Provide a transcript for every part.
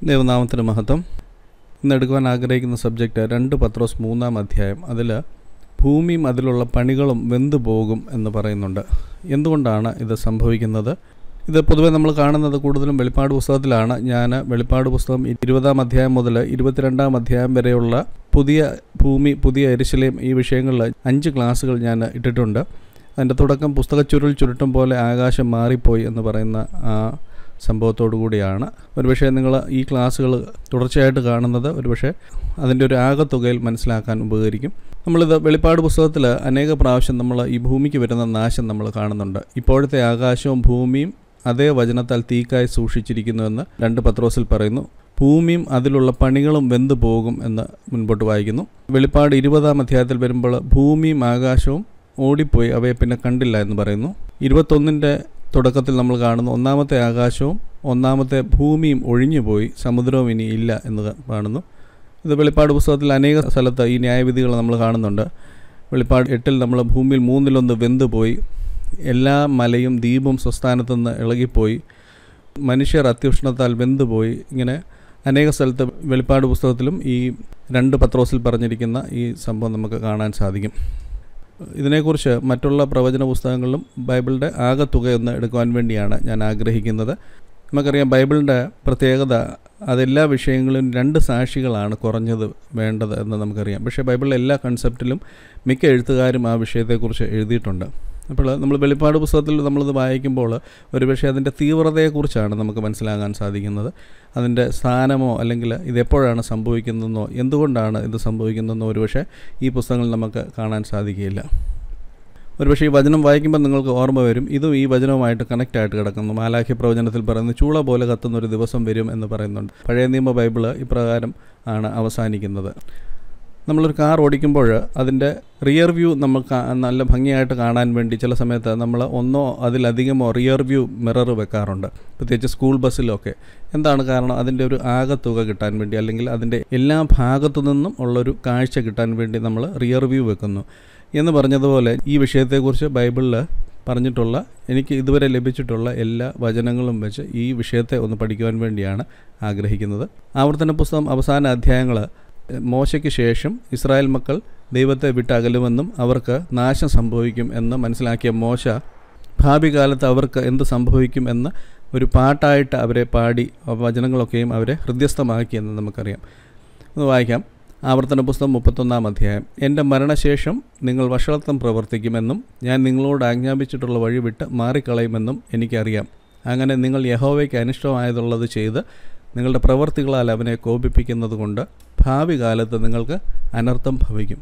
ദൈവനാമത്തിന് മഹത്വം ഇന്ന് എടുക്കുവാൻ ആഗ്രഹിക്കുന്ന സബ്ജക്റ്റ് രണ്ട് പത്രോസ് മൂന്നാം അധ്യായം അതിൽ ഭൂമിയും അതിലുള്ള പണികളും വെന്തു പോകും എന്ന് പറയുന്നുണ്ട് എന്തുകൊണ്ടാണ് ഇത് സംഭവിക്കുന്നത് ഇത് പൊതുവെ നമ്മൾ കാണുന്നത് കൂടുതലും വെളിപ്പാട് പുസ്തകത്തിലാണ് ഞാൻ വെളിപ്പാട് പുസ്തകം ഇരുപതാം അധ്യായം മുതൽ ഇരുപത്തിരണ്ടാം അധ്യായം വരെയുള്ള പുതിയ ഭൂമി പുതിയ എരിശിലേം ഈ വിഷയങ്ങളിൽ അഞ്ച് ക്ലാസ്സുകൾ ഞാൻ ഇട്ടിട്ടുണ്ട് അതിൻ്റെ തുടക്കം പുസ്തക ചുരുൾ ചുരുട്ടും പോലെ ആകാശം മാറിപ്പോയി എന്ന് പറയുന്ന ആ സംഭവത്തോടു കൂടിയാണ് ഒരുപക്ഷെ നിങ്ങൾ ഈ ക്ലാസ്സുകൾ തുടർച്ചയായിട്ട് കാണുന്നത് ഒരുപക്ഷെ അതിൻ്റെ ഒരു ആകത്തുകയിൽ മനസ്സിലാക്കാൻ ഉപകരിക്കും നമ്മളിത് വെളിപ്പാട് പുസ്തകത്തിൽ അനേക പ്രാവശ്യം നമ്മൾ ഈ ഭൂമിക്ക് വരുന്ന നാശം നമ്മൾ കാണുന്നുണ്ട് ഇപ്പോഴത്തെ ആകാശവും ഭൂമിയും അതേ വചനത്താൽ തീക്കായി സൂക്ഷിച്ചിരിക്കുന്നുവെന്ന് രണ്ട് പത്രോസിൽ പറയുന്നു ഭൂമിയും അതിലുള്ള പണികളും വെന്തു പോകും എന്ന് മുൻപോട്ട് വായിക്കുന്നു വെളിപ്പാട് ഇരുപതാം അധ്യായത്തിൽ വരുമ്പോൾ ഭൂമിയും ആകാശവും ഓടിപ്പോയി അവയെ പിന്നെ കണ്ടില്ല എന്ന് പറയുന്നു ഇരുപത്തൊന്നിൻ്റെ തുടക്കത്തിൽ നമ്മൾ കാണുന്നു ഒന്നാമത്തെ ആകാശവും ഒന്നാമത്തെ ഭൂമിയും ഒഴിഞ്ഞുപോയി സമുദ്രവും ഇനി ഇല്ല എന്ന് കാണുന്നു ഇത് വെളിപ്പാട് പുസ്തകത്തിൽ അനേക സ്ഥലത്ത് ഈ ന്യായവിധികൾ നമ്മൾ കാണുന്നുണ്ട് വെളിപ്പാട് എട്ടിൽ നമ്മൾ ഭൂമിയിൽ മൂന്നിലൊന്ന് വെന്ത് പോയി എല്ലാ മലയും ദ്വീപും സ്വസ്ഥാനത്തു നിന്ന് ഇളകിപ്പോയി മനുഷ്യർ അത്യുഷ്ണത്താൽ വെന്തുപോയി ഇങ്ങനെ അനേക സ്ഥലത്ത് വെളിപ്പാട് പുസ്തകത്തിലും ഈ രണ്ട് പത്രോസിൽ പറഞ്ഞിരിക്കുന്ന ഈ സംഭവം നമുക്ക് കാണാൻ സാധിക്കും ഇതിനെക്കുറിച്ച് മറ്റുള്ള പ്രവചന പുസ്തകങ്ങളിലും ബൈബിളിൻ്റെ ആകെത്തുകയൊന്ന് എടുക്കുവാൻ വേണ്ടിയാണ് ഞാൻ ആഗ്രഹിക്കുന്നത് നമുക്കറിയാം ബൈബിളിൻ്റെ പ്രത്യേകത അതെല്ലാ വിഷയങ്ങളിലും രണ്ട് സാക്ഷികളാണ് കുറഞ്ഞത് വേണ്ടത് എന്ന് നമുക്കറിയാം പക്ഷേ ബൈബിളിലെ എല്ലാ കൺസെപ്റ്റിലും മിക്ക എഴുത്തുകാരും ആ വിഷയത്തെക്കുറിച്ച് എഴുതിയിട്ടുണ്ട് അപ്പോൾ നമ്മൾ വെളിപ്പാട് പുസ്തകത്തിൽ നമ്മളിത് വായിക്കുമ്പോൾ ഒരുപക്ഷെ അതിൻ്റെ തീവ്രതയെക്കുറിച്ചാണ് നമുക്ക് മനസ്സിലാകാൻ സാധിക്കുന്നത് അതിൻ്റെ സ്ഥാനമോ അല്ലെങ്കിൽ ഇതെപ്പോഴാണ് സംഭവിക്കുന്നതെന്നോ എന്തുകൊണ്ടാണ് ഇത് സംഭവിക്കുന്നതെന്നോ ഒരുപക്ഷെ ഈ പുസ്തകങ്ങളിൽ നമുക്ക് കാണാൻ സാധിക്കുകയില്ല ഒരുപക്ഷെ ഈ വചനം വായിക്കുമ്പോൾ നിങ്ങൾക്ക് ഓർമ്മ വരും ഇതും ഈ വചനവുമായിട്ട് കണക്റ്റ് ആയിട്ട് കിടക്കുന്നു മാലാഖ്യ പ്രവചനത്തിൽ പറയുന്നു ചൂള പോലെ കത്തുന്ന ഒരു ദിവസം വരും എന്ന് പറയുന്നുണ്ട് പഴയ നിയമ ബൈബിള് ഇപ്രകാരം ആണ് അവസാനിക്കുന്നത് നമ്മളൊരു കാർ ഓടിക്കുമ്പോൾ അതിൻ്റെ റിയർ വ്യൂ നമുക്ക് നല്ല ഭംഗിയായിട്ട് കാണാൻ വേണ്ടി ചില സമയത്ത് നമ്മൾ ഒന്നോ അതിലധികമോ റിയർ വ്യൂ മിറർ വെക്കാറുണ്ട് പ്രത്യേകിച്ച് സ്കൂൾ ബസ്സിലൊക്കെ എന്താണ് കാരണം അതിൻ്റെ ഒരു ആകത്തുക കിട്ടാൻ വേണ്ടി അല്ലെങ്കിൽ അതിൻ്റെ എല്ലാ ഭാഗത്തു നിന്നും ഉള്ളൊരു കാഴ്ച കിട്ടാൻ വേണ്ടി നമ്മൾ റിയർ വ്യൂ വെക്കുന്നു എന്ന് പറഞ്ഞതുപോലെ ഈ വിഷയത്തെക്കുറിച്ച് ബൈബിളിൽ പറഞ്ഞിട്ടുള്ള എനിക്ക് ഇതുവരെ ലഭിച്ചിട്ടുള്ള എല്ലാ വചനങ്ങളും വെച്ച് ഈ വിഷയത്തെ ഒന്ന് പഠിക്കുവാൻ വേണ്ടിയാണ് ആഗ്രഹിക്കുന്നത് ആവർത്തന പുസ്തകം അവസാന അധ്യായങ്ങൾ മോശയ്ക്ക് ശേഷം ഇസ്രായേൽ മക്കൾ ദൈവത്തെ വിട്ടകലുമെന്നും അവർക്ക് നാശം സംഭവിക്കും എന്ന് മനസ്സിലാക്കിയ മോശ ഭാവി കാലത്ത് അവർക്ക് എന്ത് സംഭവിക്കും എന്ന് ഒരു പാട്ടായിട്ട് അവരെ പാടി വചനങ്ങളൊക്കെയും അവരെ ഹൃദ്യസ്ഥമാക്കിയെന്ന് നമുക്കറിയാം ഒന്ന് വായിക്കാം ആവർത്തന പുസ്തകം മുപ്പത്തൊന്നാം അധ്യായം എൻ്റെ മരണശേഷം നിങ്ങൾ വഷളത്വം പ്രവർത്തിക്കുമെന്നും ഞാൻ നിങ്ങളോട് ആജ്ഞാപിച്ചിട്ടുള്ള വഴി വിട്ട് മാറിക്കളയുമെന്നും എനിക്കറിയാം അങ്ങനെ നിങ്ങൾ യഹോവയ്ക്ക് അനിഷ്ടമായതുള്ളത് ചെയ്ത് നിങ്ങളുടെ പ്രവർത്തികളാൽ അവനെ കോപിപ്പിക്കുന്നത് കൊണ്ട് ഭാവി കാലത്ത് നിങ്ങൾക്ക് അനർത്ഥം ഭവിക്കും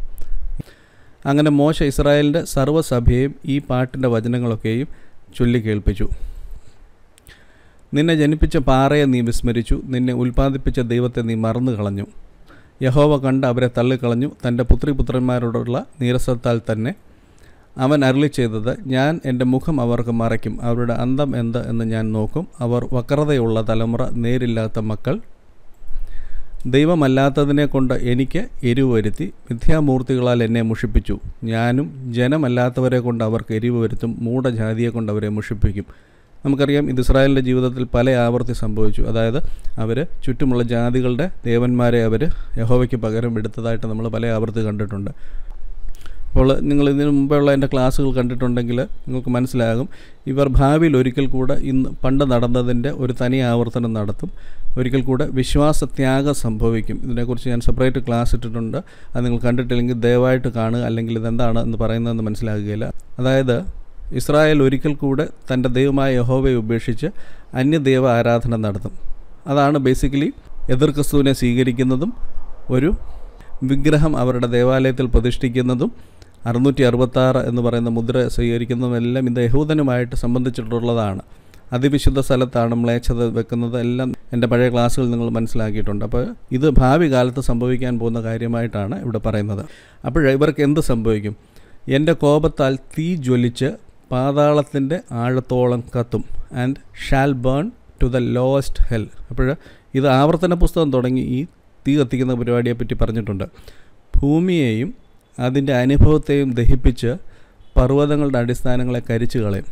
അങ്ങനെ മോശ ഇസ്രായേലിൻ്റെ സർവ്വസഭയെയും ഈ പാട്ടിൻ്റെ വചനങ്ങളൊക്കെയും ചൊല്ലി കേൾപ്പിച്ചു നിന്നെ ജനിപ്പിച്ച പാറയെ നീ വിസ്മരിച്ചു നിന്നെ ഉൽപ്പാദിപ്പിച്ച ദൈവത്തെ നീ മറന്നു കളഞ്ഞു യഹോവ കണ്ട് അവരെ തള്ളിക്കളഞ്ഞു തൻ്റെ പുത്രിപുത്രന്മാരോടുള്ള നീരസത്താൽ തന്നെ അവൻ അരളി ചെയ്തത് ഞാൻ എൻ്റെ മുഖം അവർക്ക് മറയ്ക്കും അവരുടെ അന്തം എന്ത് എന്ന് ഞാൻ നോക്കും അവർ വക്രതയുള്ള തലമുറ നേരില്ലാത്ത മക്കൾ ദൈവമല്ലാത്തതിനെ കൊണ്ട് എനിക്ക് എരിവ് വരുത്തി മിഥ്യാമൂർത്തികളാൽ എന്നെ മുഷിപ്പിച്ചു ഞാനും ജനമല്ലാത്തവരെ കൊണ്ട് അവർക്ക് എരിവ് വരുത്തും മൂഢജാതിയെ കൊണ്ട് അവരെ മുഷിപ്പിക്കും നമുക്കറിയാം ഇത് ഇസ്രായേലിൻ്റെ ജീവിതത്തിൽ പല ആവർത്തി സംഭവിച്ചു അതായത് അവർ ചുറ്റുമുള്ള ജാതികളുടെ ദേവന്മാരെ അവർ യഹോവയ്ക്ക് പകരം എടുത്തതായിട്ട് നമ്മൾ പല ആവർത്തി കണ്ടിട്ടുണ്ട് അപ്പോൾ നിങ്ങൾ ഇതിനു മുമ്പുള്ള എൻ്റെ ക്ലാസ്സുകൾ കണ്ടിട്ടുണ്ടെങ്കിൽ നിങ്ങൾക്ക് മനസ്സിലാകും ഇവർ ഭാവിയിൽ ഒരിക്കൽ കൂടെ ഇന്ന് പണ്ട് നടന്നതിൻ്റെ ഒരു തനി ആവർത്തനം നടത്തും ഒരിക്കൽ കൂടെ വിശ്വാസത്യാഗം സംഭവിക്കും ഇതിനെക്കുറിച്ച് ഞാൻ സെപ്പറേറ്റ് ക്ലാസ് ഇട്ടിട്ടുണ്ട് അത് നിങ്ങൾ കണ്ടിട്ടില്ലെങ്കിൽ ദയവായിട്ട് കാണുക അല്ലെങ്കിൽ ഇതെന്താണ് എന്ന് പറയുന്നതെന്ന് മനസ്സിലാകുകയില്ല അതായത് ഇസ്രായേൽ ഒരിക്കൽ കൂടെ തൻ്റെ ദൈവമായ യഹോവയെ ഉപേക്ഷിച്ച് അന്യദൈവ ആരാധന നടത്തും അതാണ് ബേസിക്കലി എതിർ ക്രിസ്തുവിനെ സ്വീകരിക്കുന്നതും ഒരു വിഗ്രഹം അവരുടെ ദേവാലയത്തിൽ പ്രതിഷ്ഠിക്കുന്നതും അറുന്നൂറ്റി അറുപത്താറ് എന്ന് പറയുന്ന മുദ്ര സ്വീകരിക്കുന്നതുമെല്ലാം ഇത് യഹൂദനുമായിട്ട് സംബന്ധിച്ചിട്ടുള്ളതാണ് അതിവിശുദ്ധ സ്ഥലത്താണ് മ്ലേച്ഛത വെക്കുന്നത് എല്ലാം എൻ്റെ പഴയ ക്ലാസ്സുകൾ നിങ്ങൾ മനസ്സിലാക്കിയിട്ടുണ്ട് അപ്പോൾ ഇത് ഭാവി കാലത്ത് സംഭവിക്കാൻ പോകുന്ന കാര്യമായിട്ടാണ് ഇവിടെ പറയുന്നത് അപ്പോൾ ഇവർക്ക് എന്ത് സംഭവിക്കും എൻ്റെ കോപത്താൽ തീ ജ്വലിച്ച് പാതാളത്തിൻ്റെ ആഴത്തോളം കത്തും and shall burn to the lowest hell അപ്പോൾ ഇത് ആവർത്തന പുസ്തകം തുടങ്ങി ഈ തീ കത്തിക്കുന്ന പരിപാടിയെപ്പറ്റി പറഞ്ഞിട്ടുണ്ട് ഭൂമിയെയും അതിൻ്റെ അനുഭവത്തെയും ദഹിപ്പിച്ച് പർവ്വതങ്ങളുടെ അടിസ്ഥാനങ്ങളെ കരിച്ചു കളയും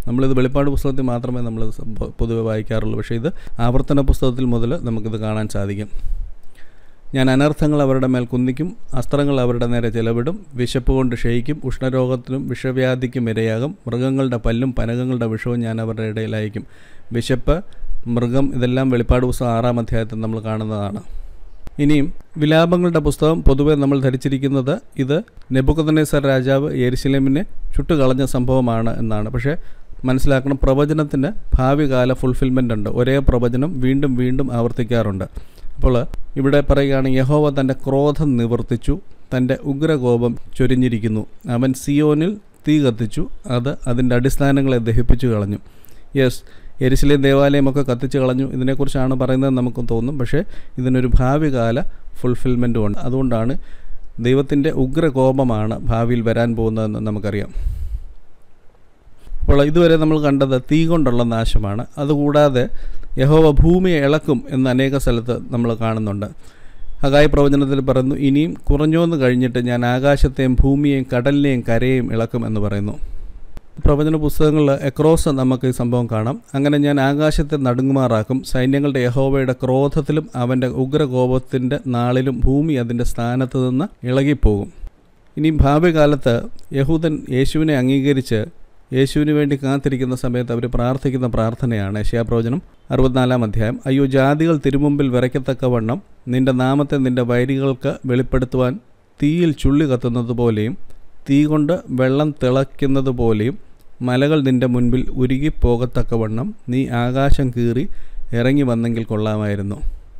നമ്മളിത് വെളിപ്പാട് പുസ്തകത്തിൽ മാത്രമേ നമ്മൾ പൊതുവെ വായിക്കാറുള്ളൂ പക്ഷേ ഇത് ആവർത്തന പുസ്തകത്തിൽ മുതൽ നമുക്കിത് കാണാൻ സാധിക്കും ഞാൻ അനർത്ഥങ്ങൾ അവരുടെ മേൽ കുന്നിക്കും അസ്ത്രങ്ങൾ അവരുടെ നേരെ ചെലവിടും വിശപ്പ് കൊണ്ട് ക്ഷയിക്കും ഉഷ്ണരോഗത്തിനും വിഷവ്യാധിക്കും ഇരയാകും മൃഗങ്ങളുടെ പല്ലും പനകങ്ങളുടെ വിഷവും ഞാൻ അവരുടെ ഇടയിൽ അയക്കും വിശപ്പ് മൃഗം ഇതെല്ലാം വെളിപ്പാട് പുസ്തകം ആറാം അധ്യായത്തിൽ നമ്മൾ കാണുന്നതാണ് ഇനിയും വിലാപങ്ങളുടെ പുസ്തകം പൊതുവെ നമ്മൾ ധരിച്ചിരിക്കുന്നത് ഇത് നെബുക്കദനേസർ രാജാവ് യെരുസലേമിനെ ചുട്ടുകളഞ്ഞ സംഭവമാണ് എന്നാണ് പക്ഷേ മനസ്സിലാക്കണം പ്രവചനത്തിന് ഭാവികാല ഫുൾഫിൽമെൻ്റ് ഉണ്ട് ഒരേ പ്രവചനം വീണ്ടും വീണ്ടും ആവർത്തിക്കാറുണ്ട് അപ്പോൾ ഇവിടെ പറയുകയാണ് യഹോവ തൻ്റെ ക്രോധം നിവർത്തിച്ചു തൻ്റെ ഉഗ്രകോപം ചൊരിഞ്ഞിരിക്കുന്നു അവൻ സിയോനിൽ തീ കത്തിച്ചു അത് അതിൻ്റെ അടിസ്ഥാനങ്ങളെ ദഹിപ്പിച്ചു കളഞ്ഞു യെസ് എരിശിലേം ദേവാലയമൊക്കെ കത്തിച്ച് കളഞ്ഞു ഇതിനെക്കുറിച്ചാണ് പറയുന്നത് നമുക്ക് തോന്നും പക്ഷേ ഇതിനൊരു ഭാവികാല ഫുൾഫിൽമെൻറ്റും ഉണ്ട് അതുകൊണ്ടാണ് ദൈവത്തിൻ്റെ ഉഗ്രകോപമാണ് ഭാവിയിൽ വരാൻ പോകുന്നതെന്ന് നമുക്കറിയാം അപ്പോൾ ഇതുവരെ നമ്മൾ കണ്ടത് തീ കൊണ്ടുള്ള നാശമാണ് അതുകൂടാതെ യഹോവ ഭൂമിയെ ഇളക്കും എന്ന് അനേക സ്ഥലത്ത് നമ്മൾ കാണുന്നുണ്ട് ഹഗായി പ്രവചനത്തിൽ പറയുന്നു ഇനിയും കുറഞ്ഞോന്ന് കഴിഞ്ഞിട്ട് ഞാൻ ആകാശത്തെയും ഭൂമിയെയും കടലിനെയും കരയെയും ഇളക്കും എന്ന് പറയുന്നു പ്രവചന പുസ്തകങ്ങളിൽ എക്രോസ് നമുക്ക് ഈ സംഭവം കാണാം അങ്ങനെ ഞാൻ ആകാശത്തെ നടുങ്ങുമാറാക്കും സൈന്യങ്ങളുടെ യഹോവയുടെ ക്രോധത്തിലും അവൻ്റെ ഉഗ്രകോപത്തിൻ്റെ നാളിലും ഭൂമി അതിൻ്റെ സ്ഥാനത്ത് നിന്ന് ഇളകിപ്പോകും ഇനി ഭാവി കാലത്ത് യഹൂദൻ യേശുവിനെ അംഗീകരിച്ച് യേശുവിന് വേണ്ടി കാത്തിരിക്കുന്ന സമയത്ത് അവർ പ്രാർത്ഥിക്കുന്ന പ്രാർത്ഥനയാണ് യശയാപ്രവചനം അറുപത്തിനാലാം അധ്യായം അയ്യോ ജാതികൾ തിരുമുമ്പിൽ വിറയ്ക്കത്തക്കവണ്ണം നിന്റെ നാമത്തെ നിന്റെ വൈരികൾക്ക് വെളിപ്പെടുത്തുവാൻ തീയിൽ ചുള്ളി കത്തുന്നത് പോലെയും തീ കൊണ്ട് വെള്ളം തിളയ്ക്കുന്നത് പോലെയും മലകൾ നിന്റെ മുൻപിൽ ഉരുകിപ്പോകത്തക്കവണ്ണം നീ ആകാശം കീറി ഇറങ്ങി വന്നെങ്കിൽ കൊള്ളാമായിരുന്നു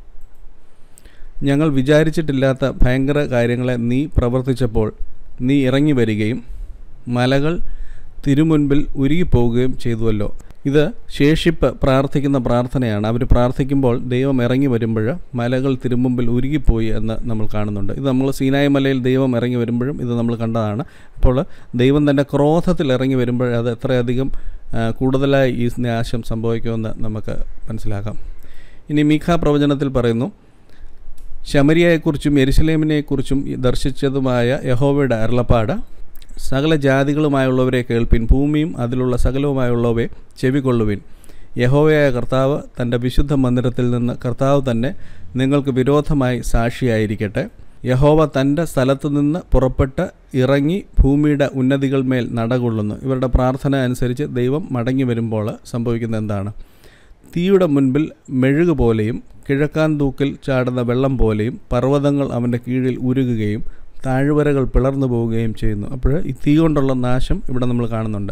ഞങ്ങൾ വിചാരിച്ചിട്ടില്ലാത്ത ഭയങ്കര കാര്യങ്ങളെ നീ പ്രവർത്തിച്ചപ്പോൾ നീ ഇറങ്ങി വരികയും മലകൾ തിരുമുൻപിൽ ഉരുകിപ്പോവുകയും ചെയ്തുവല്ലോ ഇത് ശേഷിപ്പ് പ്രാർത്ഥിക്കുന്ന പ്രാർത്ഥനയാണ് അവർ പ്രാർത്ഥിക്കുമ്പോൾ ദൈവം ഇറങ്ങി വരുമ്പോൾ മലകൾ തിരുമുമ്പിൽ ഉരുകിപ്പോയി എന്ന് നമ്മൾ കാണുന്നുണ്ട് ഇത് നമ്മൾ സീനായ മലയിൽ ദൈവം ഇറങ്ങി വരുമ്പോഴും ഇത് നമ്മൾ കണ്ടതാണ് അപ്പോൾ ദൈവം തൻ്റെ ക്രോധത്തിൽ ഇറങ്ങി വരുമ്പോൾ അത് എത്രയധികം കൂടുതലായി ഈ നാശം സംഭവിക്കുമെന്ന് നമുക്ക് മനസ്സിലാക്കാം ഇനി മീഖ പ്രവചനത്തിൽ പറയുന്നു ശമരിയയെക്കുറിച്ചും എരുസലേമിനെക്കുറിച്ചും ദർശിച്ചതുമായ യഹോവയുടെ അരുളപ്പാട് സകല ജാതികളുമായുള്ളവരെ കേൾപ്പിൻ ഭൂമിയും അതിലുള്ള സകലവുമായുള്ളവയെ ചെവികൊള്ളുവിൻ യഹോവയായ കർത്താവ് തൻ്റെ വിശുദ്ധ മന്ദിരത്തിൽ നിന്ന് കർത്താവ് തന്നെ നിങ്ങൾക്ക് വിരോധമായി സാക്ഷിയായിരിക്കട്ടെ യഹോവ തൻ്റെ സ്ഥലത്തു നിന്ന് പുറപ്പെട്ട് ഇറങ്ങി ഭൂമിയുടെ ഉന്നതികൾ മേൽ നടകൊള്ളുന്നു ഇവരുടെ പ്രാർത്ഥന അനുസരിച്ച് ദൈവം മടങ്ങി വരുമ്പോൾ സംഭവിക്കുന്നത് എന്താണ് തീയുടെ മുൻപിൽ മെഴുക് പോലെയും കിഴക്കാൻ തൂക്കിൽ ചാടുന്ന വെള്ളം പോലെയും പർവ്വതങ്ങൾ അവൻ്റെ കീഴിൽ ഉരുകുകയും താഴ്വരകൾ പിളർന്നു പോവുകയും ചെയ്യുന്നു അപ്പോൾ ഈ തീ കൊണ്ടുള്ള നാശം ഇവിടെ നമ്മൾ കാണുന്നുണ്ട്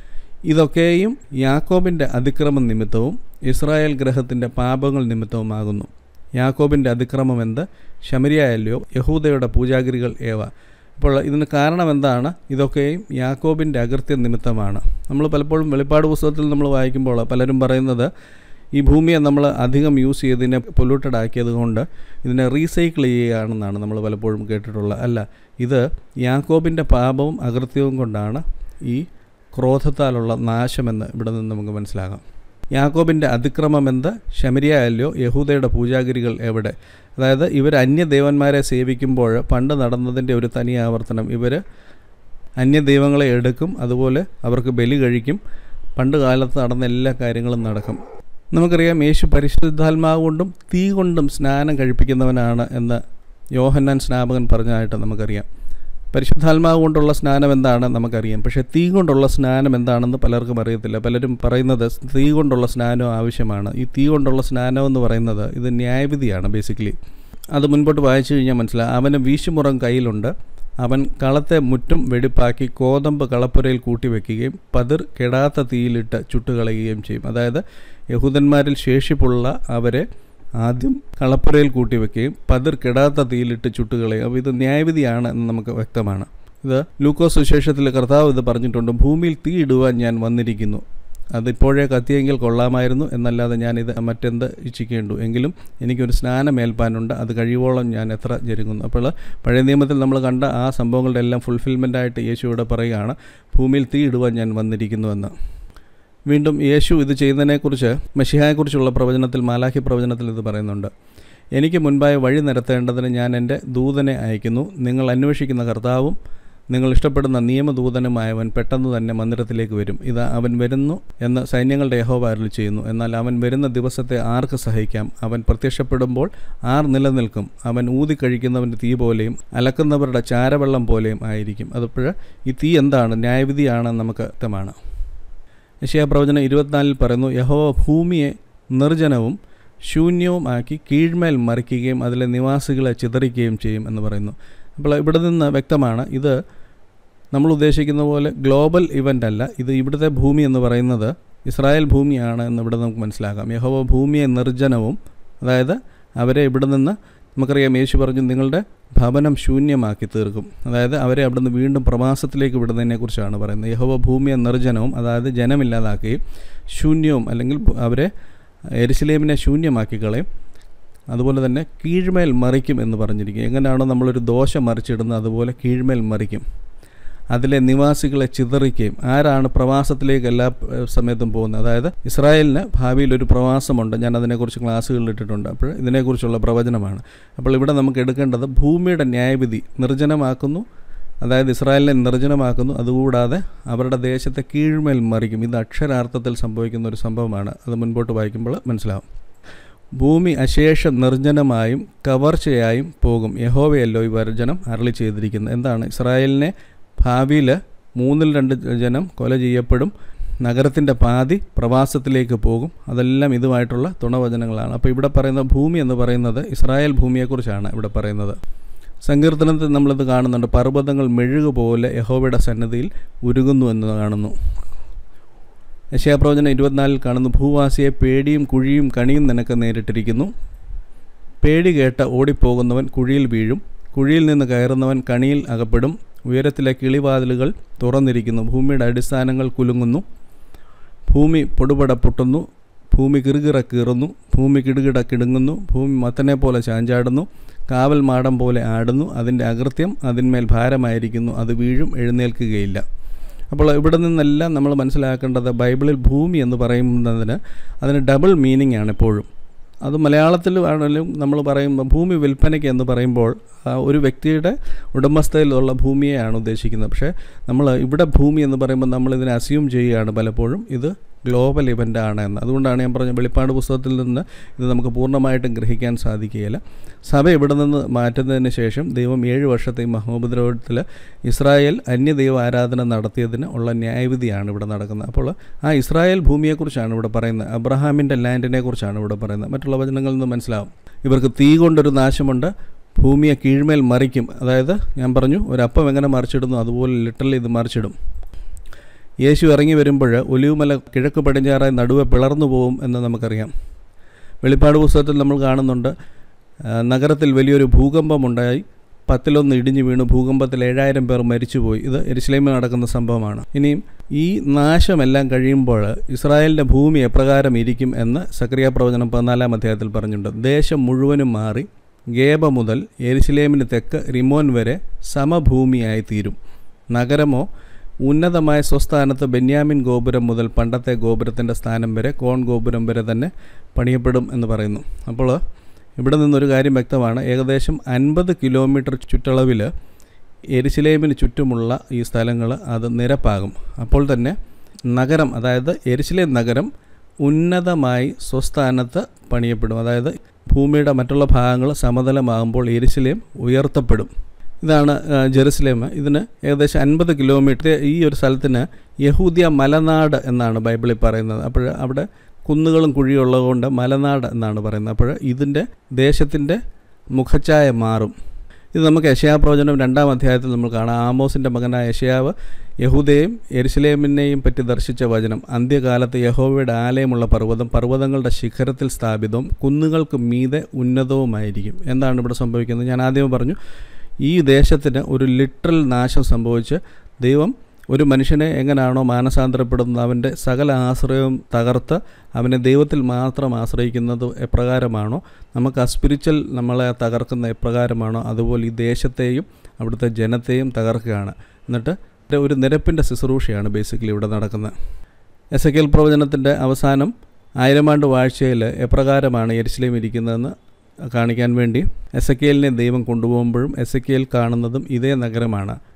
ഇതൊക്കെയും യാക്കോബിൻ്റെ അതിക്രമം നിമിത്തവും ഇസ്രായേൽ ഗ്രഹത്തിൻ്റെ പാപങ്ങൾ നിമിത്തവുമാകുന്നു യാക്കോബിൻ്റെ അതിക്രമം എന്ത് ശമരിയായല്ലയോ യഹൂദയുടെ പൂജാഗിരികൾ ഏവ അപ്പോൾ ഇതിന് കാരണം എന്താണ് ഇതൊക്കെയും യാക്കോബിൻ്റെ അകൃത്യ നിമിത്തമാണ് നമ്മൾ പലപ്പോഴും വെളിപ്പാട് പുസ്തകത്തിൽ നമ്മൾ വായിക്കുമ്പോൾ പലരും പറയുന്നത് ഈ ഭൂമിയെ നമ്മൾ അധികം യൂസ് ചെയ്തതിനെ പൊല്യൂട്ടഡ് ആക്കിയത് കൊണ്ട് ഇതിനെ റീസൈക്കിൾ ചെയ്യുകയാണെന്നാണ് നമ്മൾ പലപ്പോഴും കേട്ടിട്ടുള്ളത് അല്ല ഇത് യാക്കോബിൻ്റെ പാപവും അകൃത്യവും കൊണ്ടാണ് ഈ ക്രോധത്താലുള്ള നാശമെന്ന് ഇവിടെ നിന്ന് നമുക്ക് മനസ്സിലാകാം യാക്കോബിൻ്റെ അതിക്രമം എന്ത് ശമരിയല്ലോ യഹൂദയുടെ പൂജാഗിരികൾ എവിടെ അതായത് ഇവർ അന്യദേവന്മാരെ സേവിക്കുമ്പോൾ പണ്ട് നടന്നതിൻ്റെ ഒരു തനി ആവർത്തനം ഇവർ അന്യദൈവങ്ങളെ എടുക്കും അതുപോലെ അവർക്ക് ബലി കഴിക്കും പണ്ട് കാലത്ത് നടന്ന എല്ലാ കാര്യങ്ങളും നടക്കും നമുക്കറിയാം യേശു പരിശുദ്ധാത്മാവ് കൊണ്ടും തീ കൊണ്ടും സ്നാനം കഴിപ്പിക്കുന്നവനാണ് എന്ന് യോഹന്നാൻ സ്നാപകൻ പറഞ്ഞതായിട്ട് നമുക്കറിയാം പരിശുദ്ധാത്മാവ് കൊണ്ടുള്ള സ്നാനം എന്താണ് നമുക്കറിയാം പക്ഷേ തീ കൊണ്ടുള്ള സ്നാനം എന്താണെന്ന് പലർക്കും അറിയത്തില്ല പലരും പറയുന്നത് തീ കൊണ്ടുള്ള സ്നാനം ആവശ്യമാണ് ഈ തീ കൊണ്ടുള്ള സ്നാനം എന്ന് പറയുന്നത് ഇത് ന്യായവിധിയാണ് ബേസിക്കലി അത് മുൻപോട്ട് വായിച്ചു കഴിഞ്ഞാൽ മനസ്സിലാവും അവന് വീശുമുറം കയ്യിലുണ്ട് അവൻ കളത്തെ മുറ്റും വെടിപ്പാക്കി കോതമ്പ് കളപ്പുരയിൽ കൂട്ടി വയ്ക്കുകയും പതിർ കെടാത്ത തീയിലിട്ട് ചുട്ടുകളയുകയും ചെയ്യും അതായത് യഹൂദന്മാരിൽ ശേഷിപ്പുള്ള അവരെ ആദ്യം കളപ്പുരയിൽ കൂട്ടി വയ്ക്കുകയും പതിർ കെടാത്ത തീയിലിട്ട് ചുട്ടുകളയും അപ്പോൾ ഇത് ന്യായവിധിയാണ് എന്ന് നമുക്ക് വ്യക്തമാണ് ഇത് ലൂക്കോസ് സുശേഷത്തിൽ കർത്താവ് ഇത് പറഞ്ഞിട്ടുണ്ട് ഭൂമിയിൽ തീ ഇടുവാൻ ഞാൻ വന്നിരിക്കുന്നു അതിപ്പോഴേ കത്തിയെങ്കിൽ കൊള്ളാമായിരുന്നു എന്നല്ലാതെ ഞാനിത് മറ്റെന്ത് ഇച്ഛിക്കേണ്ടു എങ്കിലും എനിക്കൊരു സ്നാനം ഏൽപ്പാനുണ്ട് അത് കഴിയുവോളം ഞാൻ എത്ര ജരുങ്ങുന്നു അപ്പോൾ പഴയ നിയമത്തിൽ നമ്മൾ കണ്ട ആ സംഭവങ്ങളുടെ എല്ലാം ഫുൾഫിൽമെൻ്റ് ആയിട്ട് യേശു ഇവിടെ പറയുകയാണ് ഭൂമിയിൽ തീ ഇടുവാൻ ഞാൻ വന്നിരിക്കുന്നുവെന്ന് വീണ്ടും യേശു ഇത് ചെയ്യുന്നതിനെക്കുറിച്ച് മെഷിഹായെക്കുറിച്ചുള്ള പ്രവചനത്തിൽ മാലാഖി പ്രവചനത്തിൽ ഇത് പറയുന്നുണ്ട് എനിക്ക് മുൻപായി വഴി നിരത്തേണ്ടതിന് ഞാൻ എൻ്റെ ദൂതനെ അയക്കുന്നു നിങ്ങൾ അന്വേഷിക്കുന്ന കർത്താവും നിങ്ങൾ ഇഷ്ടപ്പെടുന്ന നിയമദൂതനുമായവൻ പെട്ടെന്ന് തന്നെ മന്ദിരത്തിലേക്ക് വരും ഇതാ അവൻ വരുന്നു എന്ന് സൈന്യങ്ങളുടെ യഹോവ അരുളി ചെയ്യുന്നു എന്നാൽ അവൻ വരുന്ന ദിവസത്തെ ആർക്ക് സഹിക്കാം അവൻ പ്രത്യക്ഷപ്പെടുമ്പോൾ ആർ നിലനിൽക്കും അവൻ ഊതി കഴിക്കുന്നവൻ്റെ തീ പോലെയും അലക്കുന്നവരുടെ ചാരവെള്ളം പോലെയും ആയിരിക്കും അതപ്പോൾ ഈ തീ എന്താണ് ന്യായവിധിയാണെന്ന് നമുക്ക് വ്യക്തമാണ് യശയാ പ്രവചനം ഇരുപത്തിനാലിൽ പറയുന്നു യഹോവ ഭൂമിയെ നിർജ്ജനവും ശൂന്യവും ആക്കി കീഴ്മേൽ മറിക്കുകയും അതിലെ നിവാസികളെ ചിതറിക്കുകയും ചെയ്യും എന്ന് പറയുന്നു അപ്പോൾ ഇവിടെ നിന്ന് വ്യക്തമാണ് ഇത് നമ്മൾ ഉദ്ദേശിക്കുന്ന പോലെ ഗ്ലോബൽ ഇവൻ്റ് അല്ല ഇത് ഇവിടുത്തെ ഭൂമി എന്ന് പറയുന്നത് ഇസ്രായേൽ ഭൂമിയാണ് എന്ന് ഇവിടെ നമുക്ക് മനസ്സിലാക്കാം യഹോവ ഭൂമിയെ നിർജ്ജനവും അതായത് അവരെ ഇവിടെ നിന്ന് നമുക്കറിയാം യേശു പറഞ്ഞു നിങ്ങളുടെ ഭവനം ശൂന്യമാക്കി തീർക്കും അതായത് അവരെ അവിടുന്ന് വീണ്ടും പ്രവാസത്തിലേക്ക് വിടുന്നതിനെക്കുറിച്ചാണ് പറയുന്നത് യഹോവ ഭൂമിയെ നിർജ്ജനവും അതായത് ജനമില്ലാതാക്കുകയും ശൂന്യവും അല്ലെങ്കിൽ അവരെ എരിശിലേമിനെ ശൂന്യമാക്കി കളയും അതുപോലെ തന്നെ കീഴ്മേൽ മറിക്കും എന്ന് പറഞ്ഞിരിക്കും എങ്ങനെയാണോ നമ്മളൊരു ദോശ മറിച്ചിടുന്നത് അതുപോലെ കീഴ്മേൽ മറിക്കും അതിലെ നിവാസികളെ ചിതറിക്കുകയും ആരാണ് പ്രവാസത്തിലേക്ക് എല്ലാ ഏഹ്, സമയത്തും പോകുന്നത് അതായത് ഇസ്രായേലിന് ഭാവിയിൽ ഒരു പ്രവാസമുണ്ട് ഞാൻ അതിനെക്കുറിച്ച് ക്ലാസ്സുകളിൽ ഇട്ടിട്ടുണ്ട് അപ്പോൾ ഇതിനെക്കുറിച്ചുള്ള പ്രവചനമാണ് അപ്പോൾ ഇവിടെ നമുക്ക് എടുക്കേണ്ടത് ഭൂമിയുടെ ന്യായവിധി നിർജ്ജനമാക്കുന്നു അതായത് ഇസ്രായേലിനെ നിർജ്ജനമാക്കുന്നു അതുകൂടാതെ അവരുടെ ദേശത്തെ കീഴ്മേൽ മറിക്കും ഇത് അക്ഷരാർത്ഥത്തിൽ സംഭവിക്കുന്ന ഒരു സംഭവമാണ് അത് മുൻപോട്ട് വായിക്കുമ്പോൾ മനസ്സിലാവും ഭൂമി അശേഷം നിർജ്ജനമായും കവർച്ചയായും പോകും യഹോവയല്ലോ ഈ വർജനം അരളി ചെയ്തിരിക്കുന്നത് എന്താണ് ഇസ്രായേലിനെ ഭാവിയിൽ മൂന്നിൽ രണ്ട് ജനം കൊല ചെയ്യപ്പെടും നഗരത്തിൻ്റെ പാതി പ്രവാസത്തിലേക്ക് പോകും അതെല്ലാം ഇതുമായിട്ടുള്ള തുണവചനങ്ങളാണ് അപ്പോൾ ഇവിടെ പറയുന്ന ഭൂമി എന്ന് പറയുന്നത് ഇസ്രായേൽ ഭൂമിയെക്കുറിച്ചാണ് ഇവിടെ പറയുന്നത് സങ്കീർത്തനത്തിൽ നമ്മളിത് കാണുന്നുണ്ട് പർവ്വതങ്ങൾ മെഴുകു പോലെ യഹോവയുടെ സന്നദ്ധിയിൽ ഉരുകുന്നു എന്ന് കാണുന്നു യശയാപ്രവചനം ഇരുപത്തിനാലിൽ കാണുന്നു ഭൂവാസിയെ പേടിയും കുഴിയും കണിയും നിനക്ക് നേരിട്ടിരിക്കുന്നു പേടി കേട്ട് ഓടിപ്പോകുന്നവൻ കുഴിയിൽ വീഴും കുഴിയിൽ നിന്ന് കയറുന്നവൻ കണിയിൽ അകപ്പെടും ഉയരത്തിലെ കിളിവാതിലുകൾ തുറന്നിരിക്കുന്നു ഭൂമിയുടെ അടിസ്ഥാനങ്ങൾ കുലുങ്ങുന്നു ഭൂമി പൊടുപട പൊട്ടുന്നു ഭൂമി കിറുകിറ കീറുന്നു ഭൂമി കിടുകിട കിടുങ്ങുന്നു ഭൂമി മത്തനെ പോലെ ചാഞ്ചാടുന്നു കാവൽ മാടം പോലെ ആടുന്നു അതിൻ്റെ അകൃത്യം അതിന്മേൽ ഭാരമായിരിക്കുന്നു അത് വീഴും എഴുന്നേൽക്കുകയില്ല അപ്പോൾ ഇവിടെ നിന്നെല്ലാം നമ്മൾ മനസ്സിലാക്കേണ്ടത് ബൈബിളിൽ ഭൂമി എന്ന് പറയുന്നതിന് അതിന് ഡബിൾ മീനിങ് ആണ് എപ്പോഴും അത് മലയാളത്തിൽ ആണെങ്കിലും നമ്മൾ പറയുമ്പോൾ ഭൂമി വിൽപ്പനയ്ക്ക് എന്ന് പറയുമ്പോൾ ആ ഒരു വ്യക്തിയുടെ ഉടമസ്ഥയിലുള്ള ഭൂമിയെയാണ് ഉദ്ദേശിക്കുന്നത് പക്ഷേ നമ്മൾ ഇവിടെ ഭൂമി എന്ന് പറയുമ്പോൾ നമ്മൾ ഇതിനെ അസ്യൂം ചെയ്യുകയാണ് പലപ്പോഴും ഇത് ഗ്ലോബൽ ഇവൻ്റ് ആണ് എന്ന് അതുകൊണ്ടാണ് ഞാൻ പറഞ്ഞ വെളിപ്പാട് പുസ്തകത്തിൽ നിന്ന് ഇത് നമുക്ക് പൂർണ്ണമായിട്ടും ഗ്രഹിക്കാൻ സാധിക്കുകയില്ല സഭ ഇവിടെ നിന്ന് മാറ്റുന്നതിന് ശേഷം ദൈവം ഏഴ് വർഷത്തെ ഈ മഹോപദ്രവത്തിൽ ഇസ്രായേൽ അന്യദൈവ ആരാധന നടത്തിയതിന് ഉള്ള ന്യായവിധിയാണ് ഇവിടെ നടക്കുന്നത് അപ്പോൾ ആ ഇസ്രായേൽ ഭൂമിയെക്കുറിച്ചാണ് ഇവിടെ പറയുന്നത് അബ്രഹാമിൻ്റെ ലാൻഡിനെ കുറിച്ചാണ് ഇവിടെ പറയുന്നത് മറ്റുള്ള വചനങ്ങളിൽ നിന്ന് മനസ്സിലാവും ഇവർക്ക് തീ കൊണ്ടൊരു നാശമുണ്ട് ഭൂമിയെ കീഴ്മേൽ മറിക്കും അതായത് ഞാൻ പറഞ്ഞു ഒരു അപ്പം എങ്ങനെ മറിച്ചിടുന്നു അതുപോലെ ലിറ്ററലി ഇത് മറിച്ചിടും യേശു ഇറങ്ങി വരുമ്പോൾ ഒലിവുമല കിഴക്ക് പടിഞ്ഞാറായി നടുവെ പിളർന്നു പോകും എന്ന് നമുക്കറിയാം വെളിപ്പാട് പുസ്തകത്തിൽ നമ്മൾ കാണുന്നുണ്ട് ആ, നഗരത്തിൽ വലിയൊരു ഭൂകമ്പമുണ്ടായി പത്തിലൊന്ന് ഇടിഞ്ഞു വീണു ഭൂകമ്പത്തിൽ ഏഴായിരം പേർ മരിച്ചുപോയി ഇത് എരുസലേമിൽ നടക്കുന്ന സംഭവമാണ് ഇനിയും ഈ നാശമെല്ലാം കഴിയുമ്പോൾ ഇസ്രായേലിൻ്റെ ഭൂമി എപ്രകാരം ഇരിക്കും എന്ന് സക്രിയ പ്രവചനം പതിനാലാം അധ്യായത്തിൽ പറഞ്ഞിട്ടുണ്ട് ദേശം മുഴുവനും മാറി ഗേബ മുതൽ എരുസലേമിന് തെക്ക് റിമോൻ വരെ സമഭൂമിയായി തീരും നഗരമോ ഉന്നതമായ സ്വസ്ഥാനത്ത് ബെന്യാമിൻ ഗോപുരം മുതൽ പണ്ടത്തെ ഗോപുരത്തിൻ്റെ സ്ഥാനം വരെ കോൺ ഗോപുരം വരെ തന്നെ പണിയപ്പെടും എന്ന് പറയുന്നു അപ്പോൾ ഇവിടെ നിന്നൊരു കാര്യം വ്യക്തമാണ് ഏകദേശം അൻപത് കിലോമീറ്റർ ചുറ്റളവിൽ എരിശിലേമിന് ചുറ്റുമുള്ള ഈ സ്ഥലങ്ങൾ അത് നിരപ്പാകും അപ്പോൾ തന്നെ നഗരം അതായത് എരിശിലേം നഗരം ഉന്നതമായി സ്വസ്ഥാനത്ത് പണിയപ്പെടും അതായത് ഭൂമിയുടെ മറ്റുള്ള ഭാഗങ്ങൾ സമതലമാകുമ്പോൾ എരിശിലേം ഉയർത്തപ്പെടും ഇതാണ് ആ, ജെറുസലേം ഇതിന് ഏകദേശം അൻപത് കിലോമീറ്റർ ഈ ഒരു സ്ഥലത്തിന് യഹൂദിയ മലനാട് എന്നാണ് ബൈബിളിൽ പറയുന്നത് അപ്പോൾ അവിടെ കുന്നുകളും കുഴിയും ഉള്ളതുകൊണ്ട് മലനാട് എന്നാണ് പറയുന്നത് അപ്പോൾ ഇതിൻ്റെ ദേശത്തിൻ്റെ മുഖച്ഛായ മാറും ഇത് നമുക്ക് യശയാ പ്രവചനം രണ്ടാം അധ്യായത്തിൽ നമ്മൾ കാണാം ആമോസിൻ്റെ മകനായ യശയാവ് യഹൂദയെയും എരുസലേമിനെയും പറ്റി ദർശിച്ച വചനം അന്ത്യകാലത്ത് യഹോവയുടെ ആലയമുള്ള പർവ്വതം പർവ്വതങ്ങളുടെ ശിഖരത്തിൽ സ്ഥാപിതവും കുന്നുകൾക്ക് മീതെ ഉന്നതവുമായിരിക്കും എന്താണ് ഇവിടെ സംഭവിക്കുന്നത് ഞാൻ ആദ്യം പറഞ്ഞു ഈ ദേശത്തിന് ഒരു ലിറ്ററൽ നാശം സംഭവിച്ച് ദൈവം ഒരു മനുഷ്യനെ എങ്ങനെയാണോ മാനസാന്തരപ്പെടുന്നത് അവൻ്റെ സകല ആശ്രയവും തകർത്ത് അവനെ ദൈവത്തിൽ മാത്രം ആശ്രയിക്കുന്നത് എപ്രകാരമാണോ നമുക്ക് ആ സ്പിരിച്വൽ നമ്മളെ തകർക്കുന്ന എപ്രകാരമാണോ അതുപോലെ ഈ ദേശത്തെയും അവിടുത്തെ ജനത്തെയും തകർക്കുകയാണ് എന്നിട്ട് ഒരു നിരപ്പിൻ്റെ ശുശ്രൂഷയാണ് ബേസിക്കലി ഇവിടെ നടക്കുന്നത് എസ് എ കെൽ പ്രവചനത്തിൻ്റെ അവസാനം ആയിരമാണ്ട് വാഴ്ചയിൽ എപ്രകാരമാണ് എരിശിലേം ഇരിക്കുന്നതെന്ന് കാണിക്കാൻ വേണ്ടി എസ് എ കെലിനെ ദൈവം കൊണ്ടുപോകുമ്പോഴും എസ് എ കെൽ കാണുന്നതും ഇതേ നഗരമാണ്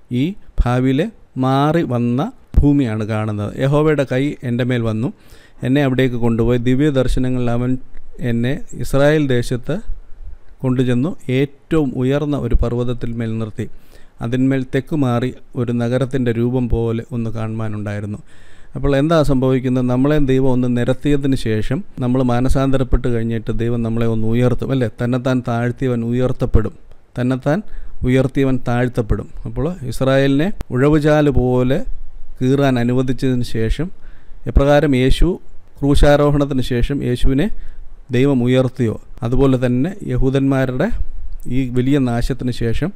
ഈ ഭാവിയിലെ മാറി വന്ന ഭൂമിയാണ് കാണുന്നത് യഹോവയുടെ കൈ എൻ്റെ മേൽ വന്നു എന്നെ അവിടേക്ക് കൊണ്ടുപോയി ദിവ്യ ദർശനങ്ങളിൽ അവൻ എന്നെ ഇസ്രായേൽ ദേശത്ത് കൊണ്ടുചെന്നു ഏറ്റവും ഉയർന്ന ഒരു പർവ്വതത്തിൽ മേൽ നിർത്തി അതിന്മേൽ തെക്ക് മാറി ഒരു നഗരത്തിൻ്റെ രൂപം പോലെ ഒന്ന് കാണുവാനുണ്ടായിരുന്നു അപ്പോൾ എന്താ സംഭവിക്കുന്നത് നമ്മളെ ദൈവം ഒന്ന് നിരത്തിയതിന് ശേഷം നമ്മൾ മാനസാന്തരപ്പെട്ട് കഴിഞ്ഞിട്ട് ദൈവം നമ്മളെ ഒന്ന് ഉയർത്തും അല്ലേ തന്നെത്താൻ താഴ്ത്തിയവൻ ഉയർത്തപ്പെടും തന്നെത്താൻ ഉയർത്തിയവൻ താഴ്ത്തപ്പെടും അപ്പോൾ ഇസ്രായേലിനെ ഉഴവുചാല് പോലെ കീറാൻ അനുവദിച്ചതിന് ശേഷം എപ്രകാരം യേശു ക്രൂശാരോഹണത്തിന് ശേഷം യേശുവിനെ ദൈവം ഉയർത്തിയോ അതുപോലെ തന്നെ യഹൂദന്മാരുടെ ഈ വലിയ നാശത്തിന് ശേഷം